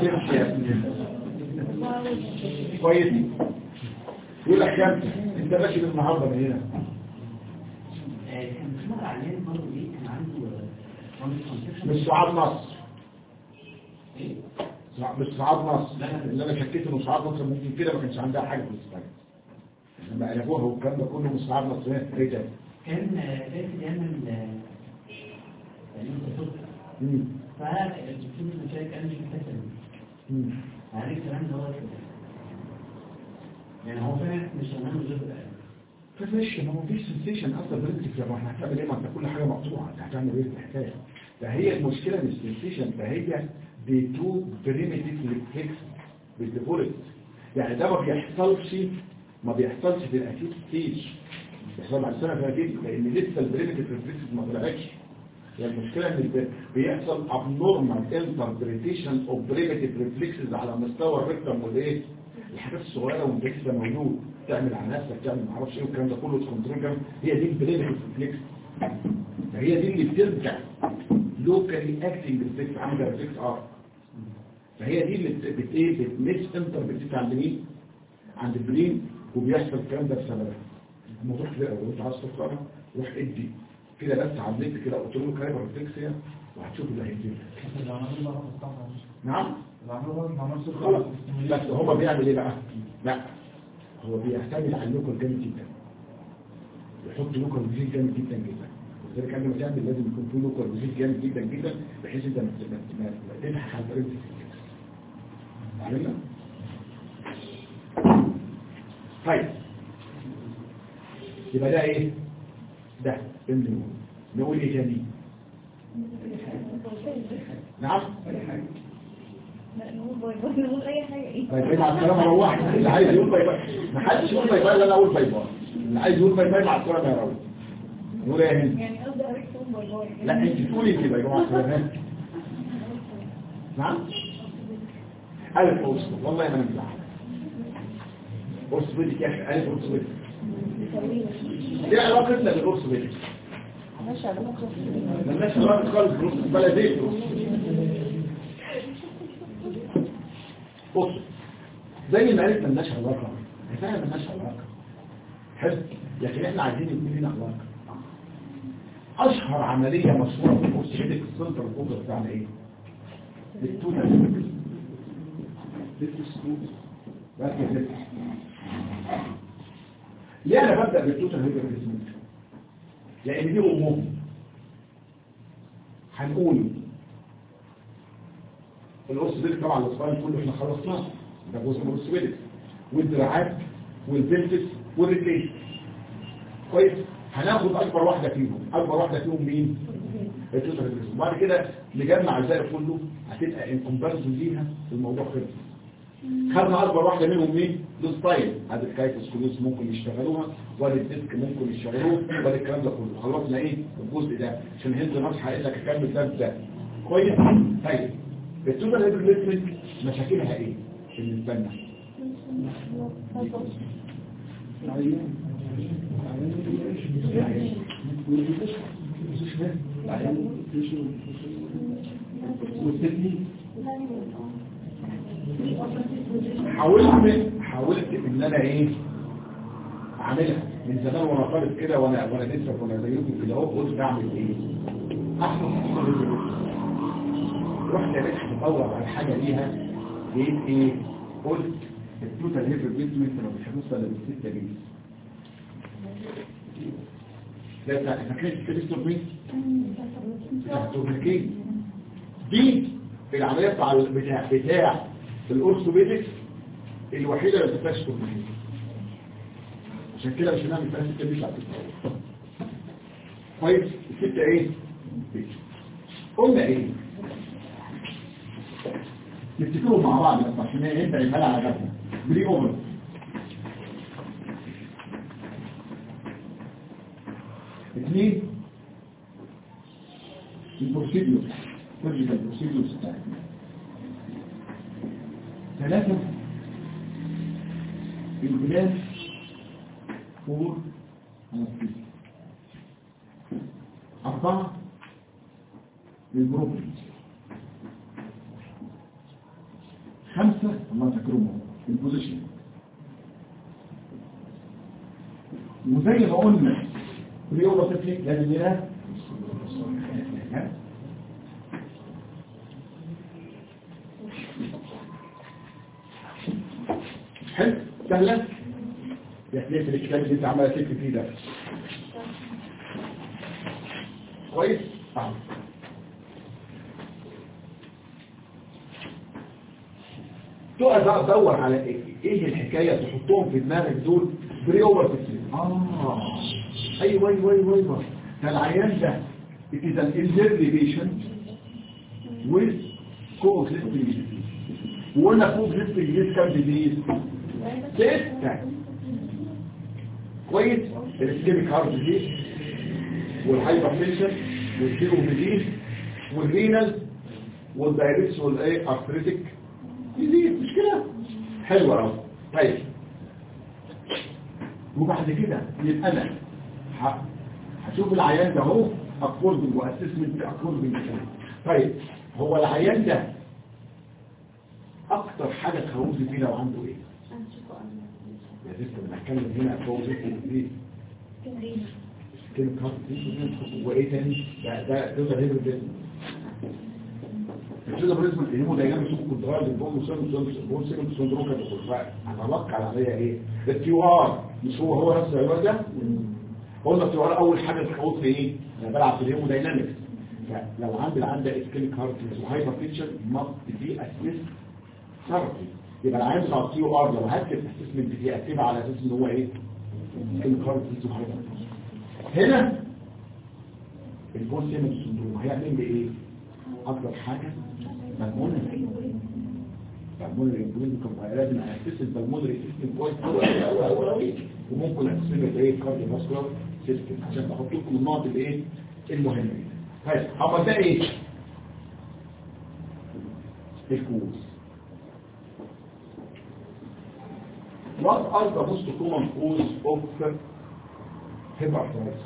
كويس يقول لك خمسة انت ماشي بالنهارده من هنا كان في مرة عيان برضه ايه كان عنده مش سعاد نصر مش سعاد نصر اللي انا شكيت انه سعاد نصر ممكن كده ما كانش عندها حاجه في الاسبانيا لما قلبوها والكلام ده كله مش سعاد نصر ايه ده كان فاكر يعمل يعني مم. فالدكتور المشايك قال مش محتاج مم. عارف كمان ان هو كده يعني هو فعلا مش هنعمل غير فماشي ما هو فيش سنسيشن اصلا بريمتيف لما احنا هتعمل ايه ما انت كل حاجه مقطوعه انت هتعمل ايه في الحكايه فهي المشكله مش سنسيشن فهي دي تو بريمتيف ريفلكس بالديفولت يعني ده ما بيحصلش ما بيحصلش في الاكيد ستيج بيحصل بعد سنه سنتين لان لسه البريمتيف ريفلكس ما طلعتش يعني المشكله ان الب- بيحصل abnormal interpretation of primitive reflexes على مستوى الريكتم والايه الحاجات الصغيره وانت لسه مولود تعمل على نفسك تعمل ما اعرفش ايه والكلام ده كله كنترول كام هي دي البريمتيف ريفلكس فهي دي اللي بترجع لوكالي اكتنج ريفلكس عامله ريفلكس ار فهي دي اللي بت بت- ايه بتمس انتر عند مين عند البرين وبيحصل الكلام ده بسببها الموضوع كده لو انت عايز تفكرها روح ادي كده بس على النت كده قلت له كايبر ريفلكسيا وهتشوف اللي هيجي بس اللي عملوه بقى في الصحراء. نعم اللي عملوه بقى مع نفسه خلاص بس هو بيعمل ايه بقى لا هو بيعتمد على اللوكال جامد جدا يحط لوكال فيزيت جامد جدا جدا ولذلك قبل ما تعمل لازم يكون في لوكال فيزيت جامد جدا جدا بحيث انت ما ما- ما- ما تبحث عن طريقه فهمنا طيب يبقى ده ايه ده النور نقول ايه تاني نعم لا نقول باي باي نقول اي حاجه ايه طيب باي مع السلامه روح اللي عايز يقول باي باي ما حدش يقول باي باي الا انا اقول باي باي اللي عايز يقول باي باي مع السلامه يا راجل نقول ايه يا هند يعني قصدي عليك تقول باي باي لا انت تقولي انت باي باي مع السلامه نعم الف اوصل والله ما انا مزعل قرص بيتك يا اخي الف قرص بيتك ايه علاقتنا بالقرص بيتك ماشي على مخرج مالناش علاقه خالص بالقرص بلا زيت بص زي ما قالت مالناش علاقه هي فعلا مالناش علاقه حلو لكن احنا عايزين يكون لنا علاقه اشهر عمليه مشهوره في القرص بيتك السنتر الفوكس بتاعنا ايه التوتا بس كده ليه انا ببدا بالتوتال هيبرتيزمنت لان دي امهم هنقول القرص بيلك طبعا الاسبوعين كله احنا خلصناه ده جزء من القرص بيلك والدراعات والبلفس والرجلين كويس هناخد اكبر واحده فيهم اكبر واحده فيهم مين التوتال هيبرتيزمنت وبعد كده نجمع الباقي كله هتبقى ان كومباريزون ليها الموضوع خلص خدنا اكبر واحده منهم مين الستايل هذا الكايتس كلوس ممكن يشتغلوها ولا الديسك ممكن يشتغلوه ولا الكلام ده كله خلصنا ايه الجزء ده عشان هند نصح قال لك اكمل ده ده كويس طيب التوتال هيبرليتمنت مشاكلها ايه بالنسبه لنا حاولت حاولت ان انا ايه اعملها من زمان وانا طالب كده وانا وانا لسه كنا زيكم كده اهو قلت اعمل ايه احفظ رحت يا باشا بدور على حاجه ليها لقيت ايه قلت التوتال هيبر بيزمنت لو مش هنوصل للستة بيز ده بتاع فاكرين الكريستور مين؟ بتاع التوبركين دي العمليه بتاع بتاع بتاع الاورثوبيدكس الوحيده اللي بتفشل التوبركين عشان كده مش هنعمل فيها ستة بيز على فكره كويس الستة ايه؟ بيز قلنا ايه؟ نفتكرهم مع بعض بس عشان يبدا يبقى على جنبنا بري اوفر اثنين البروسيديور سيرجيكال بروسيديور بتاعتنا ثلاثة البلاد فور انستيزيا أربعة البروبلي خمسة الله تكرمه البوزيشن وزي ما قلنا ريوضة تفليك لازم لها حلو سهلة يحليك الكتاب اللي انت عمالة تكتب فيه ده كويس؟ اه تقعد بقى تدور على ايه ايه الحكايه تحطهم في دماغك دول بري اوفر تفليك اه ايوه ايوه ايوه ايوه ده العيان ده it is an elderly patient with coexisting disease وقلنا coexisting disease كام disease؟ ستة كويس الاسكيميك هارت ديزيز والهايبرتنشن والسيروبيديز والرينال والدايركس والايه ارثريتك ديزيز مش كده حلو قوي طيب وبعد كده يبقى انا ه- هشوف العيان ده اهو اكوردنج واسسمنت اكوردنج طيب هو العيان ده اكتر حاجه تخوفني فيه لو عنده ايه يا ست انا بتكلم هنا فوق ايه كلمه كارت دي وايه تاني ده ده توتال هيبريد الجزء بالنسبه للهيمو دايناميك سوق كنترول البوم سيرم سيرم سندروم كده بقى هتوقع عليها ايه الكيو ار مش هو هو نفس العلاج ده قلنا الكيو ار اول حاجه تخوفني ايه انا بلعب في الهيمو دايناميكس فلو عندي العيان ده اسكيميك هارت وهايبر تنشن ماست بي اسيس ثيرابي يبقى العيان بتاع الكيو ار لو هكتب اسسمنت دي اكتبها على اساس ان هو ايه اسكيميك هارت وهايبر هنا البون سيمنت سندروم هيعمل لي ايه اكتر حاجه بالمونري بالمونري امبوليزم كان لازم اسس البالمونري سيستم كويس قوي قوي قوي قوي وممكن اسس ايه كارديو فاسكولار سيستم عشان تحط لكم النقط الايه المهمه دي طيب هو ده ايه الكوز What are the most common cause of hepatitis?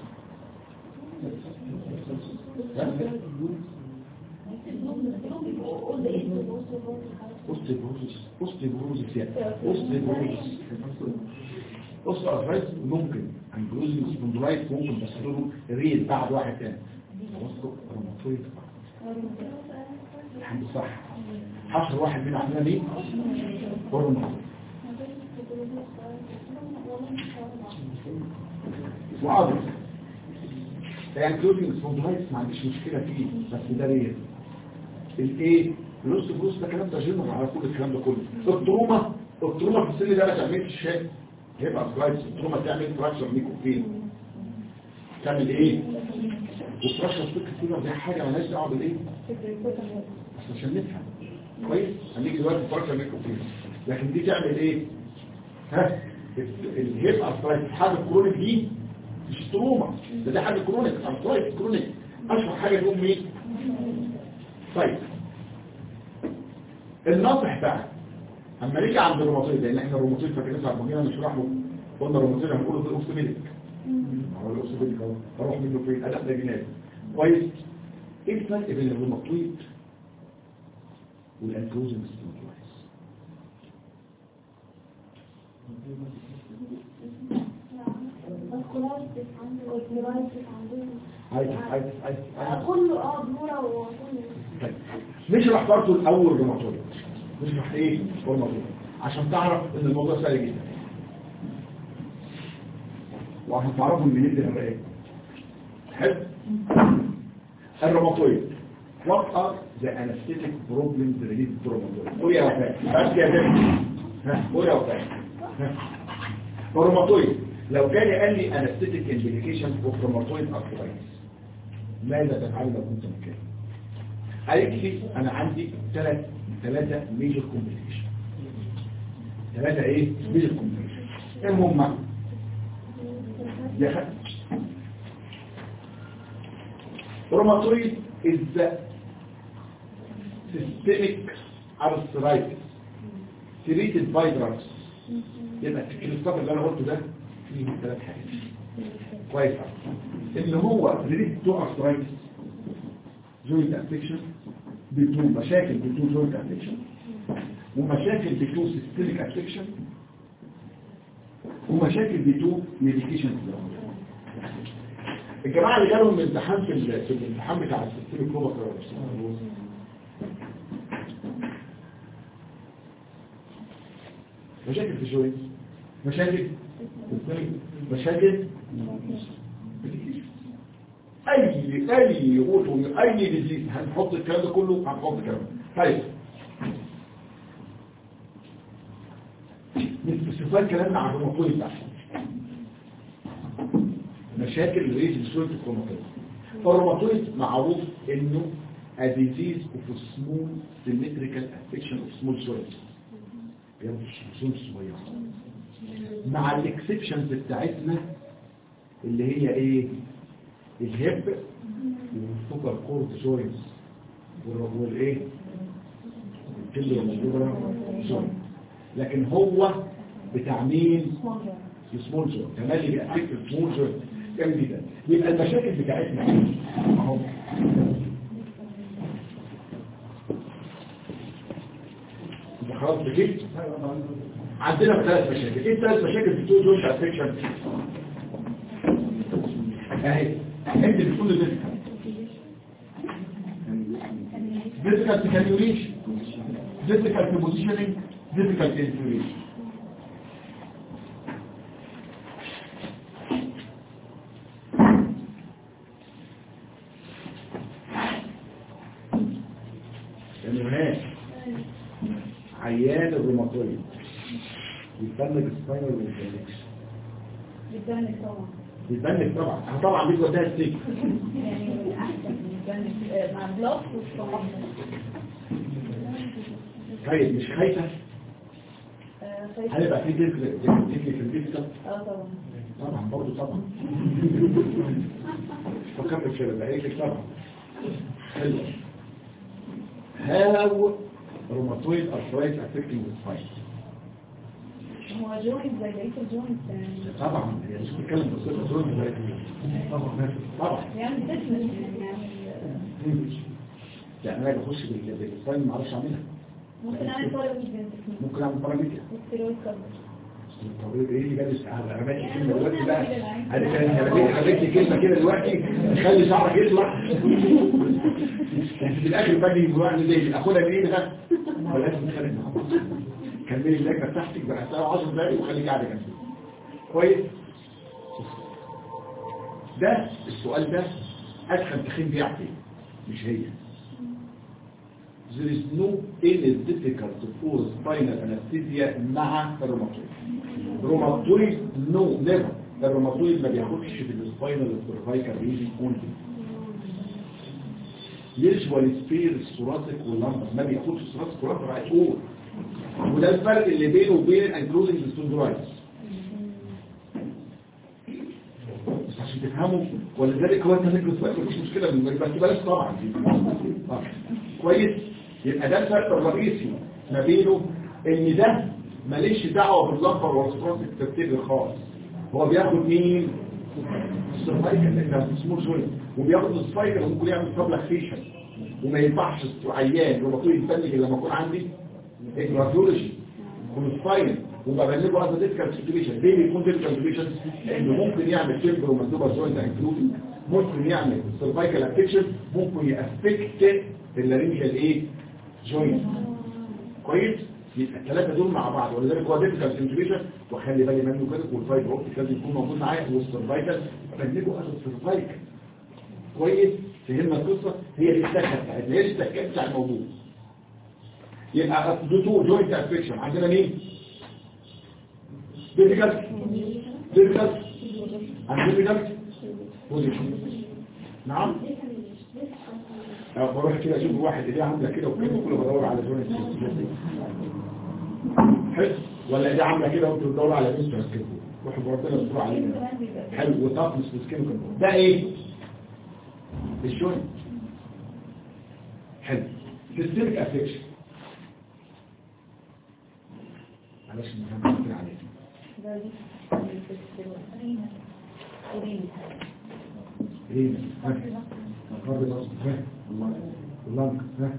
اوستيبروزس اوستيبروزس يعني اوستيبروزس اوستيبروزس ممكن انجلوزيس سبوندلايت ممكن بس له ريد بعد واحد تاني توسط روماتويد الحمد صح حصر واحد من عندنا مين روماتويد وعضل يعني كلوزنج سبوندلايت ما عنديش مشكله فيه بس ده ريد الايه النص فلوس ده كلام تجربه على كل الكلام ده كله التروما التروما في السن ده ما تعملش شيء هيبقى سلايدز التروما تعمل فراكشر ميكوفين تعمل ايه وفراكشر سبيك كده دي حاجه مالهاش دعوه بالايه بس عشان نفهم كويس هنيجي دلوقتي فراكشر ميكوفين لكن دي تعمل ايه ها الهيب ارثرايتس حاجه كرونيك دي مش تروما ده ده حاجه كرونيك ارثرايتس كرونيك اشهر حاجه تقوم مين طيب النصح بقى اما نيجي عند الروماتويد لان احنا الروماتويد فاكرين ساعه ما جينا نشرح له قلنا الروماتويد هنقول في الاوستوميديك هو الاوستوميديك اهو اروح منه فين ادخل جناز كويس ايه الفرق بين الروماتويد والانكلوزنج سبوندلايتس عايز عايز عايز عايز كله اه بنورة وكله طيب نشرح برضه الاول روماتويد نشرح ايه روماتويد عشان تعرف ان الموضوع سهل جدا وعشان تعرفوا ان يدي ايه حلو الروماتويد what are the anesthetic problems related to rheumatoid قول يا وفاء بس يا زلمه ها قول يا وفاء ها. الروماتويد لو كان قال لي anesthetic implications of rheumatoid arthritis ماذا تفعل لو كنت مكاني قالت لي انا عندي ثلاث ثلاثه ميجر كومبليكيشن ثلاثه ايه ميجر كومبليكيشن ايه هم يا خ روماتويد is the systemic arthritis treated by drugs يبقى الكليستات اللي انا قلته ده فيه ثلاث حاجات كويس اللي هو ريليت تو ارثرايتس جوينت افكشن بتو مشاكل بتو جوينت افكشن ومشاكل بتو سيستميك افكشن ومشاكل بتو ميديكيشن الجماعه اللي جالهم امتحان في ال- في الامتحان بتاع السيستميك كوبا مشاكل في الجوينت مشاكل في السيستميك مشاكل اي اي اوتو اي ديزيز هنحط الكلام ده كله هنحط الكلام ده. طيب نستفاد كلامنا عن الروماتويد بقى مشاكل الريت بسهوله الكروماتويد فالروماتويد معروف انه a disease of small symmetrical affection of small soils بياخد الشمسون الصغيرة مع الاكسبشنز بتاعتنا اللي هي ايه الهب والفوكر كورد سويلز والايه الكل والمجبرة سويل لكن هو بتاع مين السمول زون تملي بيأفكت السمول زون جامد جدا يبقى المشاكل بتاعتنا ايه؟ اهو يبقى خلاص بجيت عندنا ثلاث مشاكل ايه الثلاث مشاكل في التو زون افكشن اهي انت بتقول لي difficult to calculation difficult to positioning difficult to intuition يعني هناك عيان الروماتويد بيتبنك السباينال والفلكس بتبان طبعا بيتبنك طبعا أنا طبعا بيجي وقتها السيك يعني احسن بتبان مع البلوك والصحاب طيب مش خايفة آه، خايف- هنبقى في تكنيك الفيزيكال اه طبعا طبعا برضه طبعا فكمل كده بقيت لك طبعا حلو هاو روماتويد ارثرايتس افكتنج سباين هو جوينت زي بقية الجوينت يعني طبعا هي مش بتتكلم في الصفه دول طبعا طبعا يعني بتسمس يعني يعني انا بخش بال- بالسباين ما اعرفش اعملها ممكن اعمل طالب جدا ممكن اعمل باراميتر والستيرويد كفر طب ايه اللي جالس انا رميت كلمه دلوقتي بقى انا كان رميت رميت لي كلمه كده دلوقتي خلي شعرك يطلع يعني في الاخر باجي الواحد ليه اخدها منين ده فلازم نخلي مع بعض كملي اللجنه بتاعتك بقى ساعه 10 دقايق وخليك قاعده جنبي كويس ده السؤال ده ادخل تخين بيعطي مش هي there is no any difficult to cause spinal anesthesia مع الروماتويد روماتويد نو نيفر الروماتويد ما بياخدش في السباينال والسيرفايكال ريجن اونلي يجوال سبير الثوراسيك واللمبر ما بياخدش الثوراسيك واللمبر على طول وده الفرق اللي بينه وبين انكلودنج السندرايتس بس عشان تفهموا ولذلك هو انت فكر السؤال مفيش مشكله من بس بلاش طبعا آه. كويس يبقى ده الفرق الرئيسي ما بينه ان ده ماليش دعوه باللمبر والثوراسيك ترتيب خالص هو بياخد مين السيرفايكال لان اسمه جوين وبياخد السبايكال وممكن يعمل سبلكسيشن وما ينفعش عيان روماتويد يتفنج الا لما يكون عندي اجرافيولوجي والسباين وببلغه هذا ديسكال سيتويشن ليه بيكون ديسكال سيتويشن لانه ممكن يعمل تمبر ومندوبه جوينت انكلودنج ممكن يعمل سيرفايكال افكشن ممكن يافكت اللارينجال ايه جوينت كويس يبقى الثلاثه دول مع بعض ولذلك هو ديسكال سيتويشن وخلي بالي منه كده والفايبر اوبتيك لازم يكون موجود معايا والسيرفايكال بلغه هذا السيرفايكال كويس فهمنا القصه هي دي السكه بتاعتنا هي دي السكه بتاع الموضوع يبقى دوتو جوينت افكشن عندنا مين ديفيكالت ديفيكالت عندنا ديفيكالت بوزيشن نعم أه، بروح كده اشوف واحد ايديه عامله كده وكده كله بدور على جوينت حلو ولا ايديه عامله كده وانت بتدور على بنت تركبه روح ربنا يستر علينا حلو وطاقم مسكينه كده ده ايه الجوينت حلو سيستمك افكشن معلش نفهم كتير عليه ده دي الستيرويد أورين. ايه ها القرب ده ها اللنك ها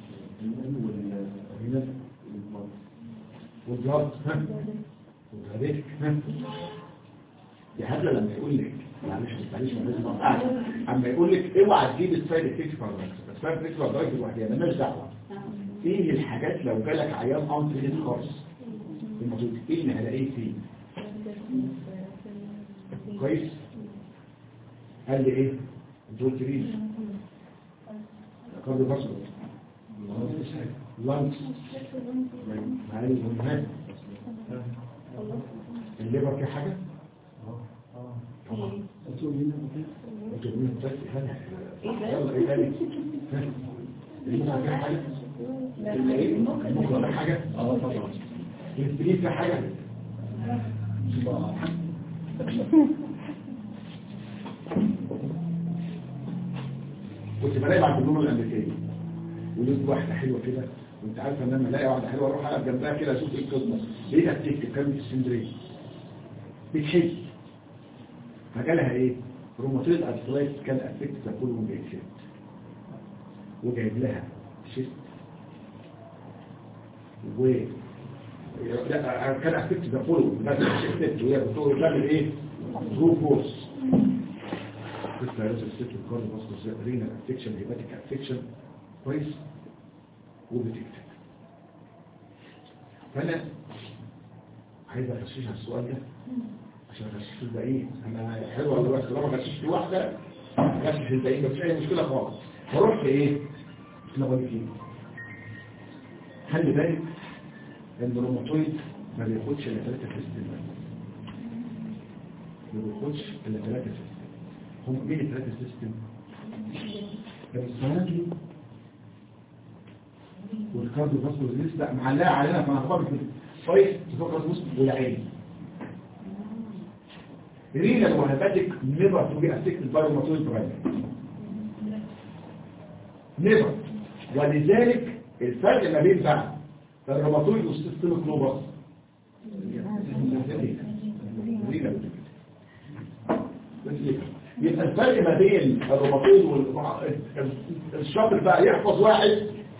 والهنا والبلاد ها والهديك ها يا هبله لما يقول لك معلش معلش ما لازم أقطعك. اما يقول لك اوعى تجيب السايد افكت بارادايكس السايد افكت بارادايكس لوحدها مالناش دعوه آه. ايه الحاجات لو جالك عيان انتريد خالص الموجود ايه اللي هلاقيه فيه كويس قال لي ايه انت قلت لي قبل بصر لانكس معالي المهمات الليبر في حاجة طبعا الرسول مين انتوا مين طيب ثاني يلا ايه ثاني ها؟ الموقع فيها حاجه ايه ممكن ولا حاجه اه طبعا الانسولين فيها حاجه كنت بلاقي بعد النوم الامريكيه ولقيت واحده حلوه كده وانت عارفه ان انا الاقي واحده حلوه اروح اقعد جنبها كده اشوف ايه القصه لقيتها بتكتب كلمه اسكندريه بتحب فجالها ايه روماتويد ارثرايتس كان افكت تقول من جاي وجايب لها شيست و لا كان افكت تقول بس شيست وهي بتقول بتعمل ايه ظروف فورس لسه لازم الست الكارد بس رينا افكشن هيباتيك افكشن كويس وبتكتب فانا عايز اغشش على السؤال ده عشان اغشش الباقيين انا حلوه ولا وحشه طالما غششت واحده غشش الباقيين مفيش اي مشكله خالص بروح في ايه انا بقول لك ايه خلي بالك ان الروماتويد ما بياخدش الا 3 فيستين ما بياخدش الا 3 فيستين هم مين الثلاثه سيستم السناتي والكارديو فاسكولار لسه معلقه علينا في اخبار كويس تفكر مسلم والعين رينا وهباتك نيفر تو بي افكتد باي روماتويد برايم نيفر ولذلك الفرق ما بين بقى الروماتويد والسيستم كلوبس رينا يبقى الفرق ما بين الروماتويد والشاطر بقى يحفظ واحد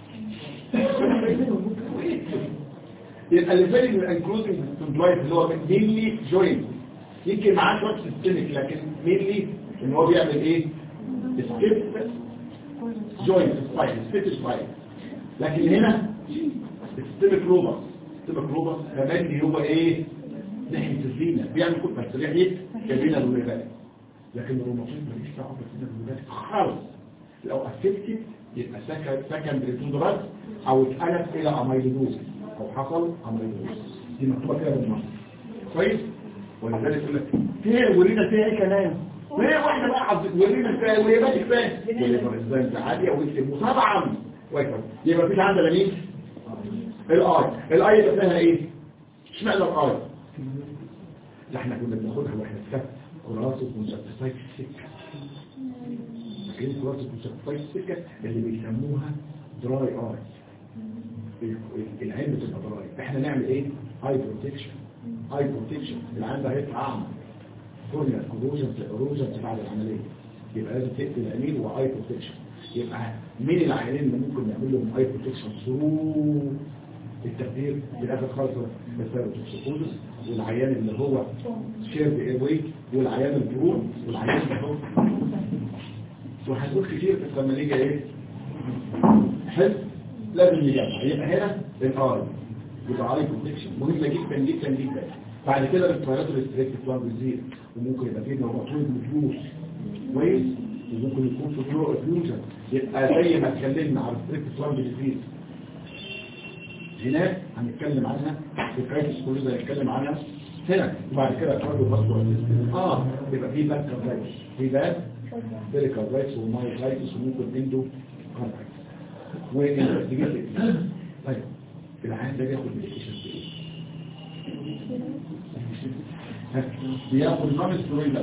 يبقى اللي فارق من الانكلوزنج سبلايت اللي هو مينلي جوينت يمكن معاه شويه سيستمك لكن مينلي ان هو بيعمل ايه سكيب جوينت سباين سبيت سباين لكن هنا السيستمك روبس السيستمك روبس كمان اللي هو ايه ناحيه الزينه بيعمل كل بس ناحيه الزينه الولاد لكن الروماتويد ماليش دعوه بالزينه الولاد خالص لو افكتد يبقى سكن سكن بريتودرات او اتقلب الى اميلوز او حصل اميلوز دي مكتوبه كده بالنص كويس ولذلك يقول لك فين ورينا فيها ايه كلام وهي واحده بقى عبد ورينا فيها وهي بقى فين يبقى ازاي انت عاليه ويكتب طبعا ويكتب يبقى مفيش عندنا مين الاي الاي يبقى فيها ايه اشمعنى الاي لا احنا كنا بناخدها واحنا في سكه كراسه مسدسات السكه لكن كراسه مسدسات السكه اللي بيسموها دراي اي العين بتبقى دراي احنا نعمل ايه اي بروتكشن اي بروتكشن العين ده هيطلع اعمى كورنيا كوروجن اروجن بعد العمليه يبقى لازم تقفل العينين واي بروتكشن يبقى مين العيانين اللي ممكن نعمل لهم اي بروتكشن ثرو التخدير بالاخر خالص الفيروتوكسيكوزس والعيان اللي هو شيرد ايروي والعيان البرون والعيان اللي هو وهنقول كتير بس لما نيجي ايه حلو لازم نجمع يبقى هنا الار يبقى عليه بروتكشن مهمه جدا جدا جدا بعد كده الريسبيراتوري ستريكت بلان بيزيد وممكن يبقى فيه نوماتويد فلوس كويس وممكن يكون في فلو فيوجن يبقى زي ما اتكلمنا على الستريكت بلان بيزيد هناك هنتكلم عنها في كرايتس كل ده هنتكلم عنها هنا وبعد كده كارديو فاسكولار اه يبقى في باك كاردايتس في باك بيريكاردايتس ومايوكاردايتس وممكن اندو كاردايتس وانفستيجيت طيب العيان ده بياخد ميديكيشن بايه؟ بياخد نون سترويد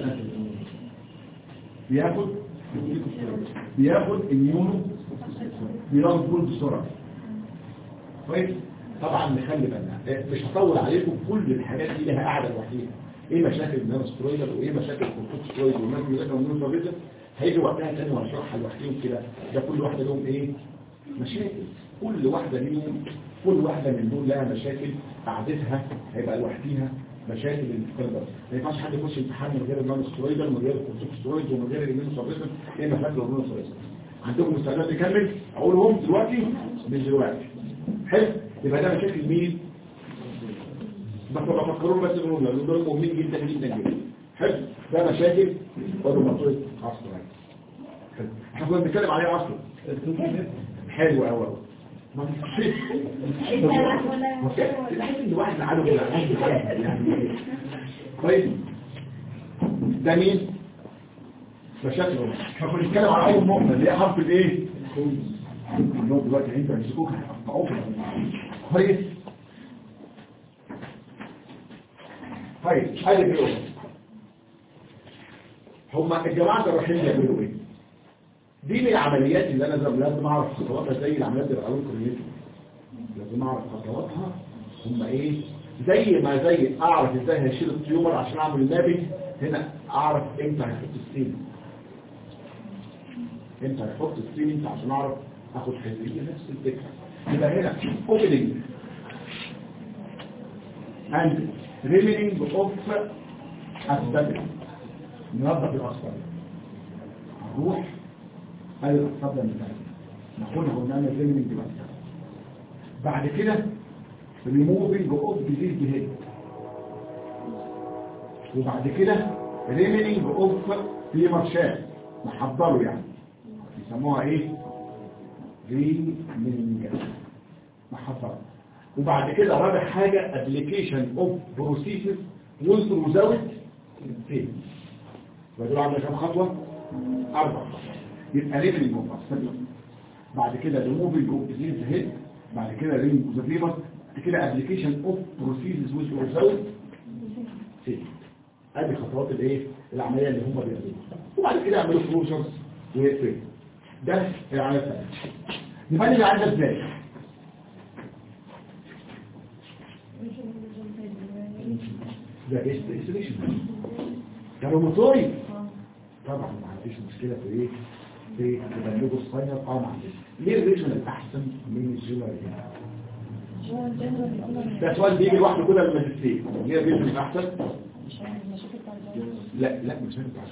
بياخد بياخد اميونو بياخد كل بسرعه كويس طبعا نخلي بالنا مش هطول عليكم كل الحاجات دي لها قاعده لوحديها ايه مشاكل النانوسترويدال وايه مشاكل الكورتيكوسترويد والماكيولاكا والنيوروفيزم هيجي وقتها تاني وهشرحها لوحديهم كده ده كل واحده لهم ايه مشاكل كل واحده ليهم كل واحده من دول لها مشاكل قعدتها هيبقى لوحديها مشاكل الكلام ده ما ينفعش حد يخش امتحان من غير النانوسترويدال ومن غير الكورتيكوسترويد ومن غير النيوروفيزم ايه مشاكل النيوروفيزم عندكم استعداد نكمل اقولهم دلوقتي مش دلوقتي حلو يبقى ده مشاكل مين بس بفكرون بس انهم لان دول مهمين جدا جدا جدا حلو ده مشاكل روماتويد عصر حلو احنا كنا بنتكلم عليه عصر حلو قوي قوي ما تفكرش تحس ان واحد عنده كده يعني كويس ده مين مشاكل احنا كنا بنتكلم على اول نقطه اللي هي حرف الايه النقطه دلوقتي عندك يمسكوك هيقطعوك كويس طيب ادي كده هما الجماعه الجراحين بيعملوا ايه دي من العمليات اللي انا لازم لازم اعرف خطواتها زي العمليات اللي قالوا كليتي لازم اعرف خطواتها هم ايه زي ما زي اعرف ازاي هشيل التيومر عشان اعمل النابي هنا اعرف امتى هيحط السين امتى هيحط السين امتى عشان اعرف اخد حزبية نفس الفكرة يبقى هنا opening and remaining of aesthetic ننظف الاصفر نروح هذه الاصفر ده مثال ناخدها ونعمل remaining بس بعد كده removing of disease behavior وبعد كده remaining of فيمرشات نحضره يعني يسموها ايه ريمينج نحضره وبعد كده رابع حاجة application of processes with without fail بدل عامله كام خطوة أربع يبقى remaining of بعد كده removing of disease head بعد كده remaining of the fever بعد كده application of processes with without fail ادي خطوات الايه العمليه اللي هم بيعملوها وبعد كده يعملوا فلوشرز وفين ده العمليه الثانيه نبني العمليه ازاي ده استيشن ده روماتويد طبعا ما عنديش مشكله في ايه في تبلغه الصغير اه ما عنديش ليه الريجنال احسن من الجنرال ده سؤال بيجي لوحده كده للماجستير ليه الريجنال احسن لا لا مش هينفع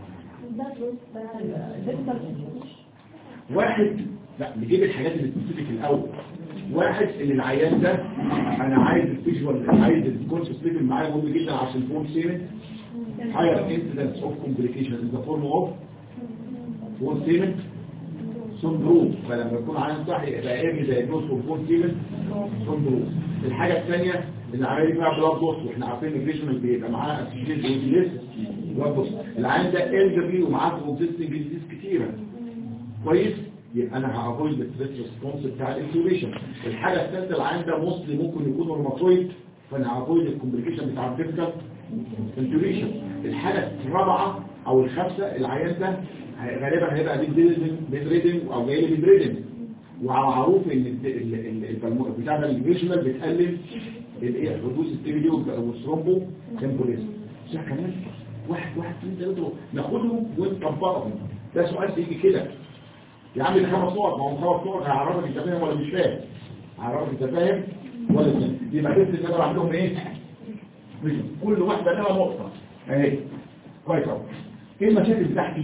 واحد لا نجيب الحاجات اللي سبيسيفيك الاول واحد اللي العيان ده انا عايز الفيجوال عايز الكونسبت ليفل معايا مهم جدا عشان فون سيمنت higher incidence of complication in the form of فون سيمنت سندروم فلما يكون عيان صح يبقى ايه دايجنوز فور فون سيمنت سندروم الحاجه الثانيه ان العمليه دي فيها بلاد بوست واحنا عارفين الريجنال بيبقى معاه اسيجيت وديليس بلاد بوست العيان ده الجبي ومعاه كونسيستنج ديزيز كتيره كويس يبقى انا هافويد الستريس ريسبونس بتاع الانتوبيشن الحاجه الثالثه العيان ده موصلي ممكن يكون روماتويد فانا هافويد الكومبليكيشن بتاع الديفكال انتوبيشن الحاجه الرابعه او الخامسه العيان ده غالبا هيبقى بيدريدنج او جاي لي بيدريدنج ومعروف ان بتاع ده الفيجوال بتقلل الايه حدوث التي والثرومبو تمبوليزم ده كمان واحد واحد اثنين ثلاثه ناخدهم ونطبقهم ده سؤال بيجي كده يا عم الخمس نقط ما هو خمس نقط هيعرفك انت فاهم ولا مش فاهم هيعرفك انت فاهم ولا مش فاهم يبقى عرفت ان انا عندهم ايه كل واحده لها نقطه اهي كويس قوي ايه المشاكل بتاعتي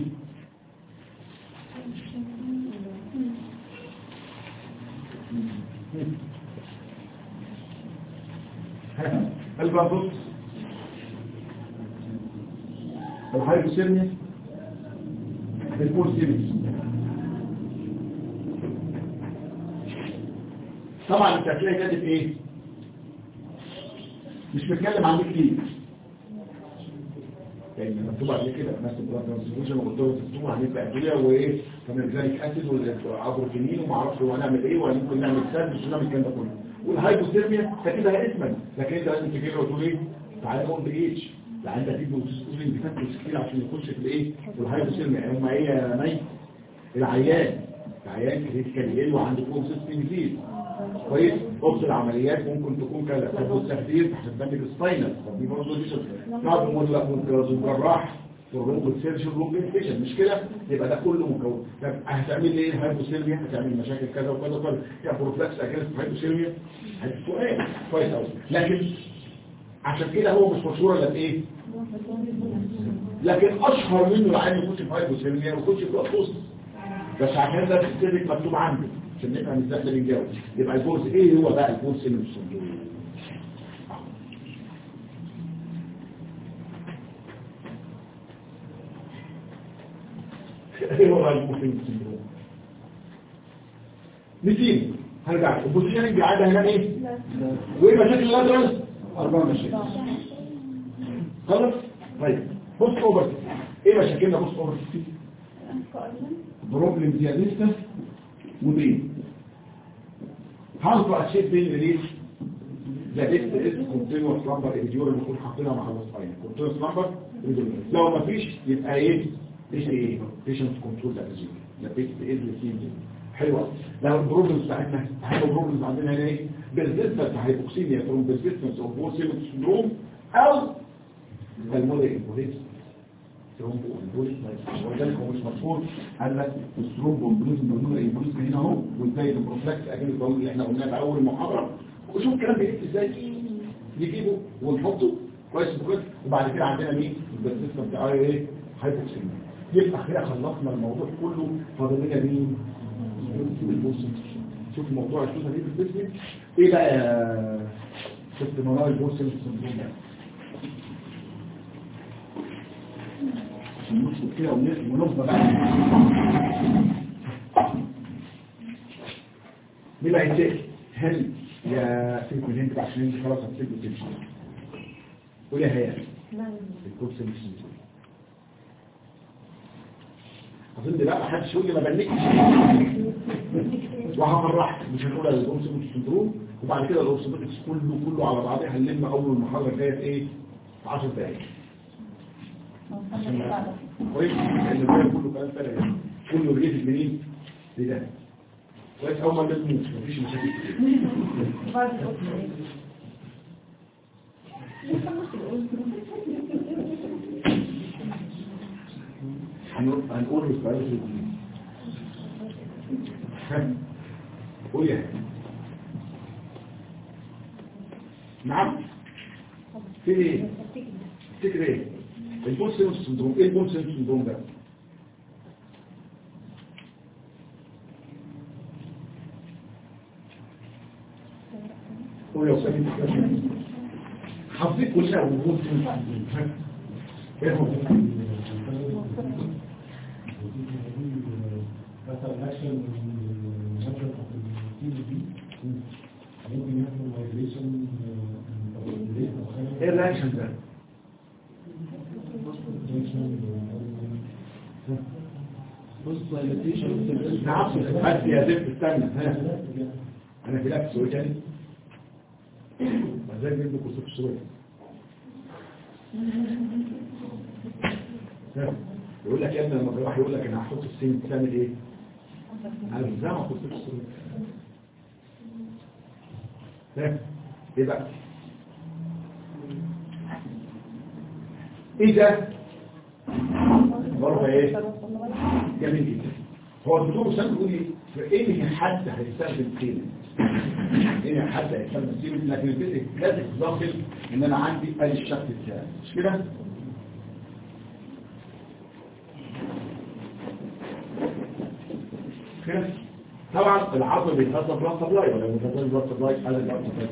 البابوس الهايبوسيرميا البولسيميا طبعا انت هتلاقي كاتب ايه مش بتكلم عن ليه لان مكتوب عليه كده مثلا بلاد ترانسفيوجن وقدام الدكتور هنبقى ادويه وايه كمان اسيد والابروتينين وما اعرفش هو هنعمل ايه وممكن نعمل سد مش نعمل الكلام ده كله والهايبوثيرميا تكتبها اسما لكن انت لازم تجيبها وتقول ايه تعالى نقول بايش لان ده فيه بوتستولين بيفتش كتير عشان يخش في الايه في الهايبوثيرميا يعني هم ايه يا مي العيان العيان كريتيكال ايه وعنده كونسيستنج ديزيز كويس قبض العمليات ممكن تكون كذا طب التخدير تحت البنك السباينال طب دي برضه دي صعب ممكن جراح الرومبل سيرجن رومبل انفيشن مش كده يبقى ده كله مكون طب هتعمل لي ايه هايبوسيرميا هتعمل مشاكل كذا وكذا وكذا يا بروفلاكس اجنست هايبوسيرميا سؤال كويس قوي لكن عشان كده هو مش مشهور الا بايه لكن اشهر منه العين يخش في هايبوسيرميا ويخش في بلاد بس عشان ده السيرفيك مكتوب عندي عشان نفهم ازاي احنا بنجاوب يبقى البورس ايه هو بقى البورس اللي مش ايه هو بقى البورس اللي نسيب هرجع البوزيشننج عاده هنا ايه وايه مشاكل اللاترال اربع مشاكل خلاص طيب بص اوفر ايه مشاكلنا بص اوفر بروبلم دياليستا وبين هاو تو اتشيف بين ريليس ذا ليست از كونتينوس نمبر اديور اللي نكون حاطينها مع الوصفين كونتينوس نمبر لو ما فيش يبقى ايه ايش ايه بيشنت كنترول ذا اديور ذا بيست از ريسيفد حلوه لو البروبلمز بتاعتنا هيبقى البروبلمز عندنا هنا ايه بالنسبه لهايبوكسيميا فروم بيرسيستنس اوف بورسيمنت سندروم او الموديل امبوليس ثرومبو امبوليس ولذلك هو مش مشهور قال لك الثرومبو امبوليس بالنور امبوليس هنا اهو وازاي البروفلاكس اجل القانون اللي احنا قلناه في اول محاضره وشوف الكلام بيكتب ازاي نجيبه ونحطه كويس بكويس وبعد كده عندنا مين البيرسيستنس بتاع ايه هايبوكسيميا يبقى كده خلصنا الموضوع كله فاضل لنا مين البورسيمنت شوف موضوع الشوزة دي في البسمنت ايه بقى يا ست منار البورسيمنت سندروم ده ندخل كده ون- ونفضل بقى مين اللي هيتسأل هل يا سيد من هند عشان انت خلاص هتسيب وتمشي قول يا هيا البورسيمنت سندروم اظن بقى محدش يقول لي ما بنكش وهفرحك مش هنقول الاورثوبيك سندروم وبعد كده الاورثوبيك كله كله على بعضه هنلم اول المحاضره الجايه في ايه في 10 دقايق كويس لان الباقي كله كلام فارغ يعني. كله ريليتد منين لده كويس اول ما نموت مفيش مشاكل كتير هنقول هنقول الفايروس قول يا نعم في ايه تفتكر ايه البولسيموس سندروم ايه البولسيموس سندروم ده قول يا استاذ حافظين كلنا البولسيموس سندروم ايه هو مثلا اكشن مثلا في دي ممكن يحصل مايجريشن ايه الرياكشن ده نعم بس يا زفت استنى ها انا في لك سؤال تاني ازاي نجيب لكم صوت السؤال ها؟ يقول لك يا ابني لما تروح يقول لك انا هحط السين تعمل ايه انا ازاي ما احط السين ها ايه بقى ايه ده برضه ايه جميل جدا هو الدكتور اسامه بيقول لي في انهي حد هيستخدم كلمه انهي حد هيستخدم كلمه لكن البيت لازم تظبط ان انا عندي ادي الشكل بتاعي مش كده كده طبعا العظم بيتغذى بلاد سبلاي ولا بيتغذى بلاد سبلاي هذا البلاد سبلاي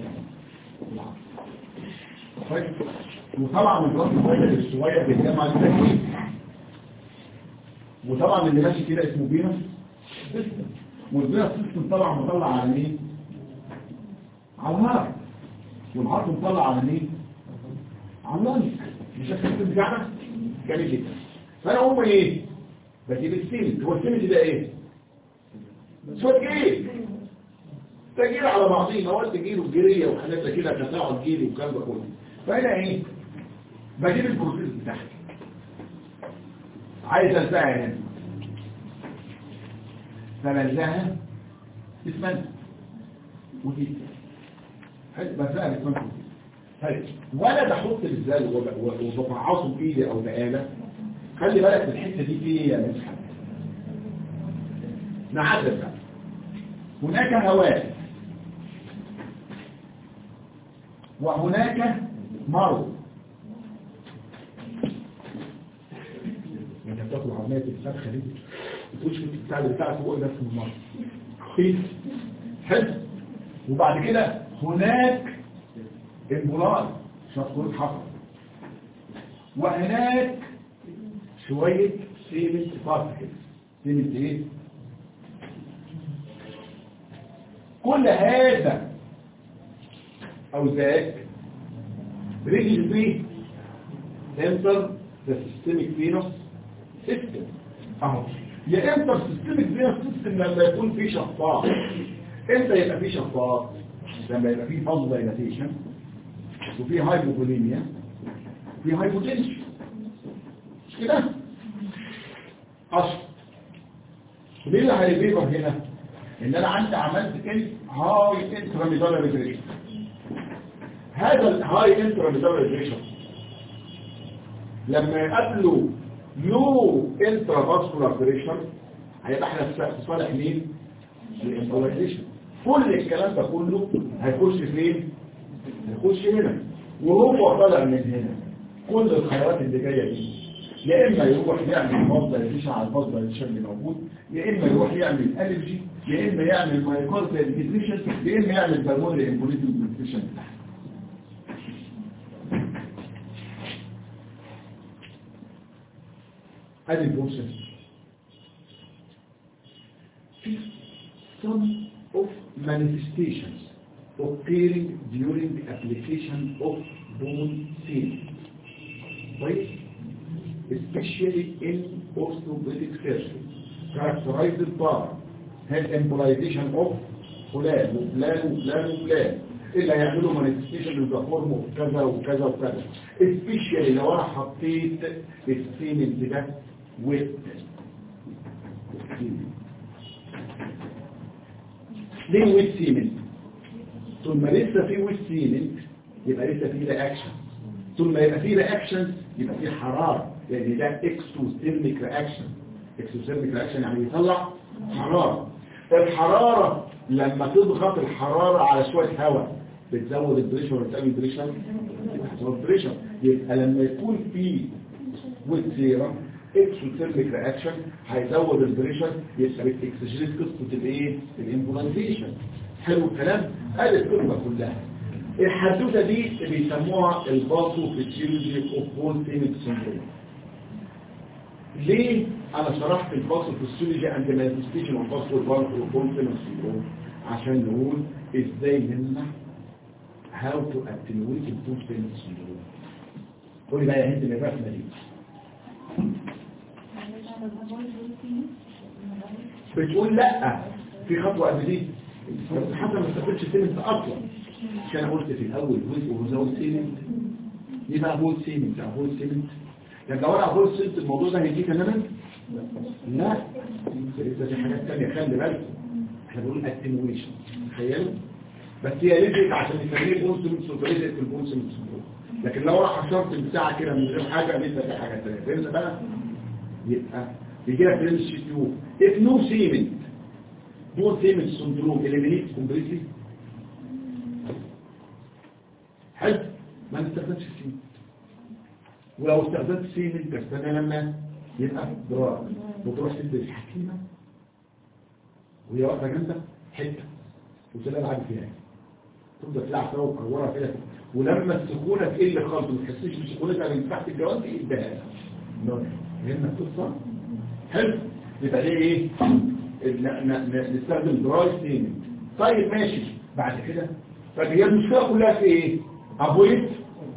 طيب وطبعا البلاد سبلاي الصغير بيتجمع التكوين وطبعا اللي ماشي كده اسمه فينوس سيستم والفينوس سيستم طبعا مطلع على مين على الهرم والهرم مطلع على مين على اللانك مش السيستم بتاعنا جميل جدا فانا هم ايه بجيب السيمت هو السيمت ده ايه شويه جيل تجيل على بعضيه مواد جيل وجيريه وحاجات زي كده تفاعل جيلي والكلام ده كله فهنا ايه بجيب البروسيس بتاعتي عايز الفها هنا فبلها اسمها ودي حلو بلها اسمها طيب وانا بحط الزال وبفعصه بايدي او بآلة خلي بالك من الحته دي في ايه يا مسحب نعدل بقى هناك هواء وهناك مرض انت بتاكل عمليه الفرخه دي بتقولش في البتاع اللي بتاعك فوق ده اسمه المرض كويس حلو وبعد كده هناك البولار شفط حصل وهناك شويه سيمنت فرق كده سيمنت ايه كل هذا او ذاك رجل فيه انتر ذا سيستميك فينوس سيستم اهو يا امتى السيستمك فينس سيستم لما يكون في شفاط امتى يبقى في شفاط لما يبقى في فاز دايلاتيشن وفي هايبوبوليميا في هايبوتنشن مش كده اصل ليه اللي هيبيبر هنا ان انا عندي عملت ان هاي انتراميدال ريجريشن هذا الهاي انتراميدال ريجريشن لما يقابله لو انترافاسكولار بريشر هيبقى احنا في صالح مين الامبولايزيشن كل الكلام ده كله هيخش فين هيخش هنا وهو طالع من هنا كل الخيارات اللي جايه دي يا اما يروح يعمل مصدر يفيش على المصدر اللي موجود يا اما يروح يعمل الرجي يا اما يعمل مايكورديال ديبريشن يا اما يعمل بالمونري امبوليتيك ديبريشن ادي البروسيس في some of manifestations occurring during the application of bone seal كويس especially in orthopedic surgery characterized by head embolization of فلان وفلان وفلان وفلان اللي هيعملوا manifestation in the form of كذا وكذا وكذا especially لو انا حطيت السيمنت ده with ليه ويت سيمنت طول ما لسه في ويت سيمنت يبقى لسه في رياكشن طول ما يبقى في رياكشن يبقى في حراره لان ده اكسوثيرميك رياكشن اكسوثيرميك رياكشن يعني بيطلع حراره الحراره لما تضغط الحراره على شويه هواء بتزود البريشر ولا بتقلل البريشر بتزود البريشر يبقى لما يكون في ويت زيرو اكسوثيرميك رياكشن هيزود البريشر يبقى بتكسجريت قصه الايه الامبولانيزيشن حلو الكلام ادي القصه كلها الحدوته دي بيسموها الباثو فيسيولوجي اوف بول سيمنت سيندروم ليه انا شرحت الباثو فيسيولوجي اند مانيفستيشن اوف باثو بول سيمنت سيندروم عشان نقول ازاي نمنع هاو تو اتنويت البول سيمنت سيندروم قولي بقى يا هند من الرسمه دي بتقول لا في خطوة قبل دي بس حتى ما استفدتش سيمنت اصلا مش انا قلت في الاول جزء وزود سيمنت يبقى ابول سيمنت ابول سيمنت يعني لو انا ابول سيمنت الموضوع ده هيجي تماما لا لسه في حاجات تانية خلي بالك احنا بنقول اتنويشن تخيلوا بس هي ليزك عشان يسميه بول سيمنت سوبريزك في البول سيمنت لكن لو راح حشرت البتاعه كده من غير حاجه لسه في حاجه تانية فهمنا بقى يبقى بيجي لك رينج شيتيو if no semen no semen syndrome eliminates completely حلو ما نستخدمش السيمن ولو استخدمت سيمن تستنى لما يبقى ضرار وتروح تدي الحكيمة وهي واقفة جنبك حتة وتلاقي العب فيها تفضل تلعب سوا وتكورها كده ولما السخونة تقل خالص وما تحسش بسخونتها من تحت الجوانب اديها لها فهمنا القصة حلو يبقى ليه ايه ن- ن- نستخدم دراي سيمنت طيب ماشي بعد كده فهي المشكلة كلها في ايه ابويت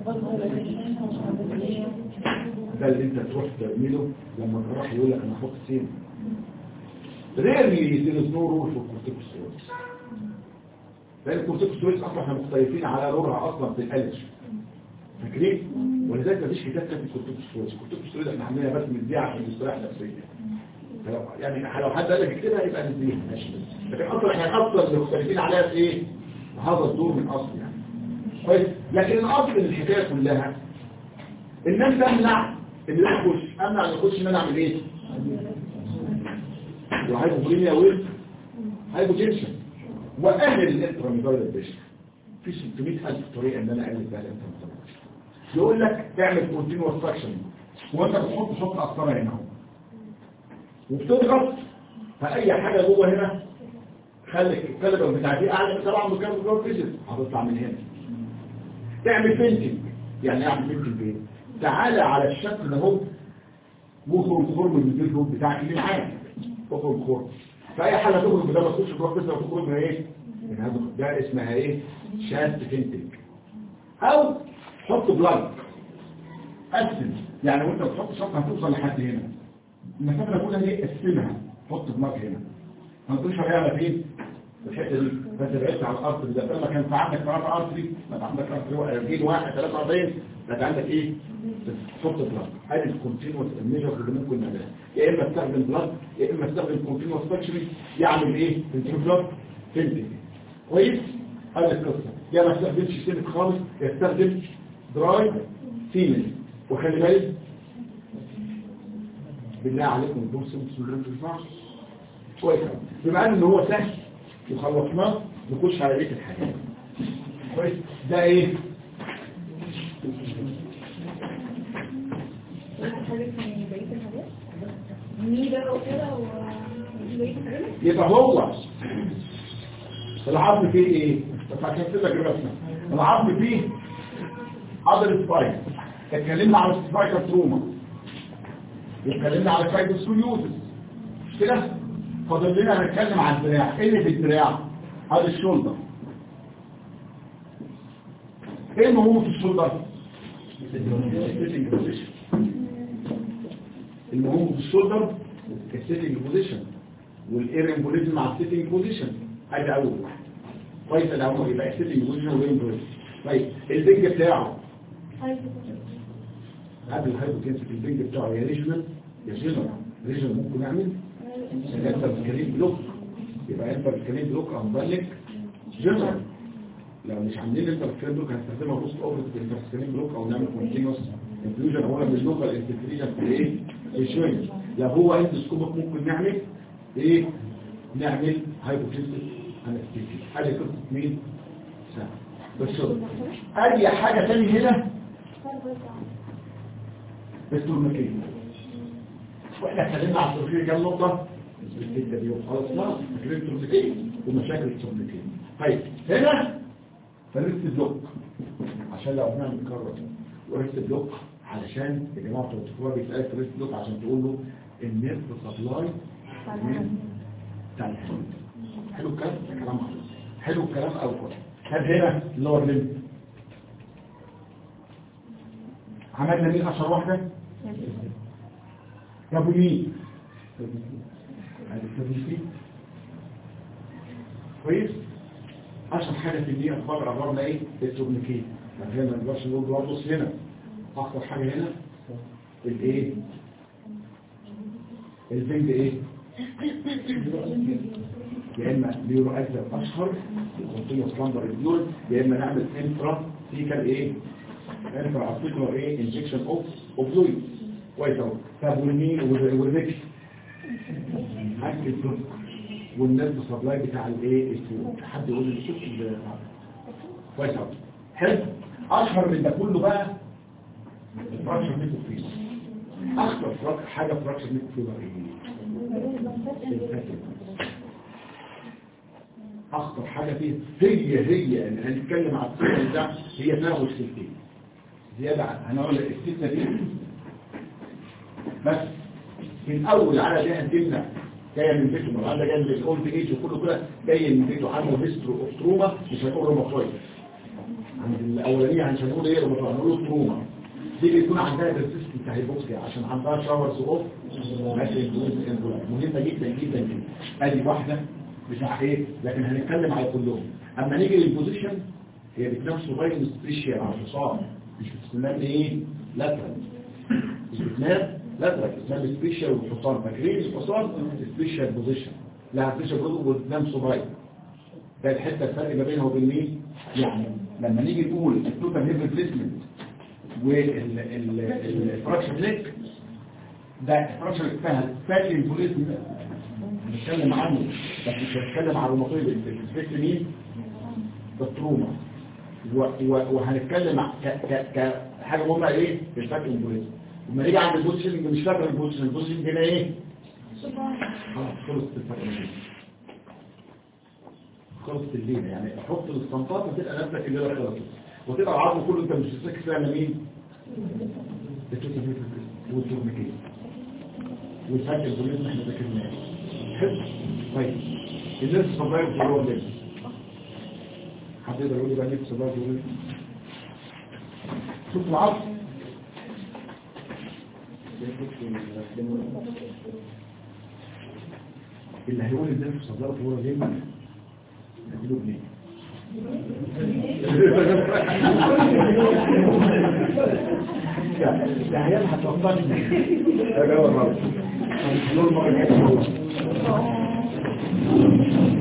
ده اللي انت تروح تعمله لما تروح يقول لك انا هحط سيمنت ريرلي there is no rule for corticosteroids لان الكورتيكوستيرويدز اصلا احنا مختلفين على رولها اصلا في الالج فاكرين ولذلك مفيش كتاب كاتب الكورتيكوستيرويدز الكورتيكوستيرويدز احنا عاملينها بس نديها عشان نستريح نفسيا فلو- يعني لو حد قال لك اكتبها يبقى نديها ماشي لكن اصلا احنا اصلا مختلفين عليها في ايه هذا الدور من اصل يعني كويس لكن الاصل من الحكايه كلها ان انت تمنع ان ده يخش امنع ان يخش ان انا اعمل ايه وهايبوبوليميا ويل هايبوتنشن واقلل الانتراميدال بريشر في 600000 طريقه ان انا اقلل بها الانتراميدال بريشر يقول لك تعمل كونتينوس سكشن وانت بتحط حط قسطره هنا اهو وبتضغط فاي حاجه جوه هنا خلي الكالبر بتاع دي اعلى طبعا من الكالبر جوه الفيزيك هتطلع من هنا تعمل بنتنج يعني اعمل بنتنج ايه تعالى على الشكل ده اهو واخرج خرم من الفيديو بتاعك اللي معاك اخرج خرم فاي حاجه تخرج من ده ما تخش جوه الفيزيك وتخرج من ايه من هذا ده اسمها ايه شات بنتنج او حط بلايك قسم يعني وانت بتحط شط هتوصل لحد هنا المسافه الاولى دي قسمها حط دماغك هنا ما تقولش هيعمل فين في الحته دي فانت بعدت عن الارض ده لما كان في عندك ثلاثه ارض دي ما انت عندك ارض جيل واحد ثلاثه ارضين انت عندك ايه تحط بلاد ادي الكونتينوس الميجر اللي ممكن نعملها يا اما استخدم بلاد يا اما استخدم كونتينوس فاكشري يعمل ايه تنتين بلاد تنتين كويس هذه القصه يا ما استخدمش سيمت خالص يستخدم دراي سيمنت وخلي بالك بالله عليكم دول سيمت سيمنت ما ينفعش كويس أوي. بما ان هو سهل وخلصناه نخش على بقيه الحاجات كويس ده ايه حاجات من بقية الحاجات ميدا وكده وبقية الحاجات يبقى هو العظم فيه ايه بس عشان كده كده اسمه العظم فيه عضل سبايك اتكلمنا على السبايكر تروما اتكلمنا على فايبوسكوليوزس مش كده فاضل لنا هنتكلم عن الدراع ايه اللي في الدراع هذا الشولدر ايه المهم في الشولدر السيتنج بوزيشن المهم في الشولدر السيتنج بوزيشن والاير امبوليزم مع السيتنج بوزيشن ادي اول واحد كويس الاول يبقى السيتنج بوزيشن والاير امبوليزم طيب البنج بتاعه قبل الهايبوتنسي البنج بتاعه يا ريجنال يا جنرال ريجنال ممكن يعمل الانتر سكرين بلوك يبقى انتر سكرين بلوك انبلك جنرال لو مش عاملين انتر سكرين بلوك هنستخدمها بوست اوفر انتر سكرين بلوك او نعمل كونتينوس انفيوجن اولا باللوكال انتجريشن في ايه في شويه لو هو اندسكوبك ممكن نعمل ايه نعمل هايبوتنسيف انستيزيا ادي قصه مين سهل بس اي حاجه تاني هنا التورنيكيه واحنا اتكلمنا على التورنيكيه كام نقطه الحته دي وخلاص لا فكرة التورنيكيه ومشاكل التورنيكيه طيب هنا فرست بلوك عشان لو احنا بنكرر ورست بلوك علشان يا جماعه الدكتور بيسالك فرست بلوك عشان تقول له النيرف سبلاي بتاع الحلم حلو الكلام ده كلام عظيم حلو الكلام او كده هات هنا اللور ليمب عملنا مين اشهر واحده يا ابو مين هذه التدريسي كويس اشهر حاجه في الدنيا اخبار عبارنا ايه التورنيكيه ما هي ما نقدرش نقول برضه هنا اخطر حاجه هنا الايه البنج ايه يا اما نيورو اكتر اشهر الخطيه سلاندر الديول يا اما نعمل انترا فيكال ايه انترا ارتيكولار ايه انجكشن اوف اوف فلويد كويس اهو طب والمين والريكس حاجه الدم والناس سبلاي بتاع الايه الفلويد حد يقول لي شوف ال- كويس اهو حلو اشهر من ده كله بقى الفراكشر ميكو فيبر اخطر فراك- حاجه فراكشر ميكو فيبر ايه الفاتن. اخطر حاجة فيه هي هي ان هنتكلم على السنة ده هي تناول السلتين زيادة عن هنقول لك الستة دي بس من اول على دي هنتمنع جاية من بيته مرحلة جاية من الاولد ايج وكله كده جاي من بيته عنه بيسترو اوف تروما مش هنقول روماتويد عند الاولانية مش هنقول ايه روماتويد هنقول تروما دي بيكون عندها برسيستنت هايبوكسيا عشان عندها شاورز اوف ماشي مهمة جدا جدا جدا ادي واحدة بتاع ايه لكن هنتكلم على كلهم اما نيجي للبوزيشن هي بتنام صغير سبيشال على الحصان مش بتنام ايه لاترال مش بتنام لاترال بتنام سبيشال والحصان فاكرين الحصان سبيشال بوزيشن لا سبيشال بوزيشن وبتنام صغير ده الحته الفرق ما بينها وبين مين يعني لما نيجي نقول التوتال هيب ريبليسمنت والفراكشن ليك ده فراكشن اسمها فاتي بوليزم بنتكلم عنه بس مش هنتكلم عن الروماتويد الفكر مين بالتروما و- و- وهنتكلم ع- ك ك كحاجه مهمه ايه في الفاتي امبوليزم لما نيجي عند البوزيشن مش فاكر البوزيشن البوزيشن هنا ايه خلاص خلصت الفاتي خلصت الليله يعني حط الاستنطاط وتبقى نفسك الليله خلصت وتبقى العظم كله انت مش فاكر فعلا مين التوتيفيتس والتورنيكيه والفاتي البوليزم احنا ذاكرناه حلو طيب الناس صبايا في هو الليل حد يقدر يقول لي بقى نفس صبايا في الليل شوف العصر اللي هيقول ازاي في صدارة ورا جيم هديله جنيه ده عيال هتوقفني يا جماعه نور المره الجايه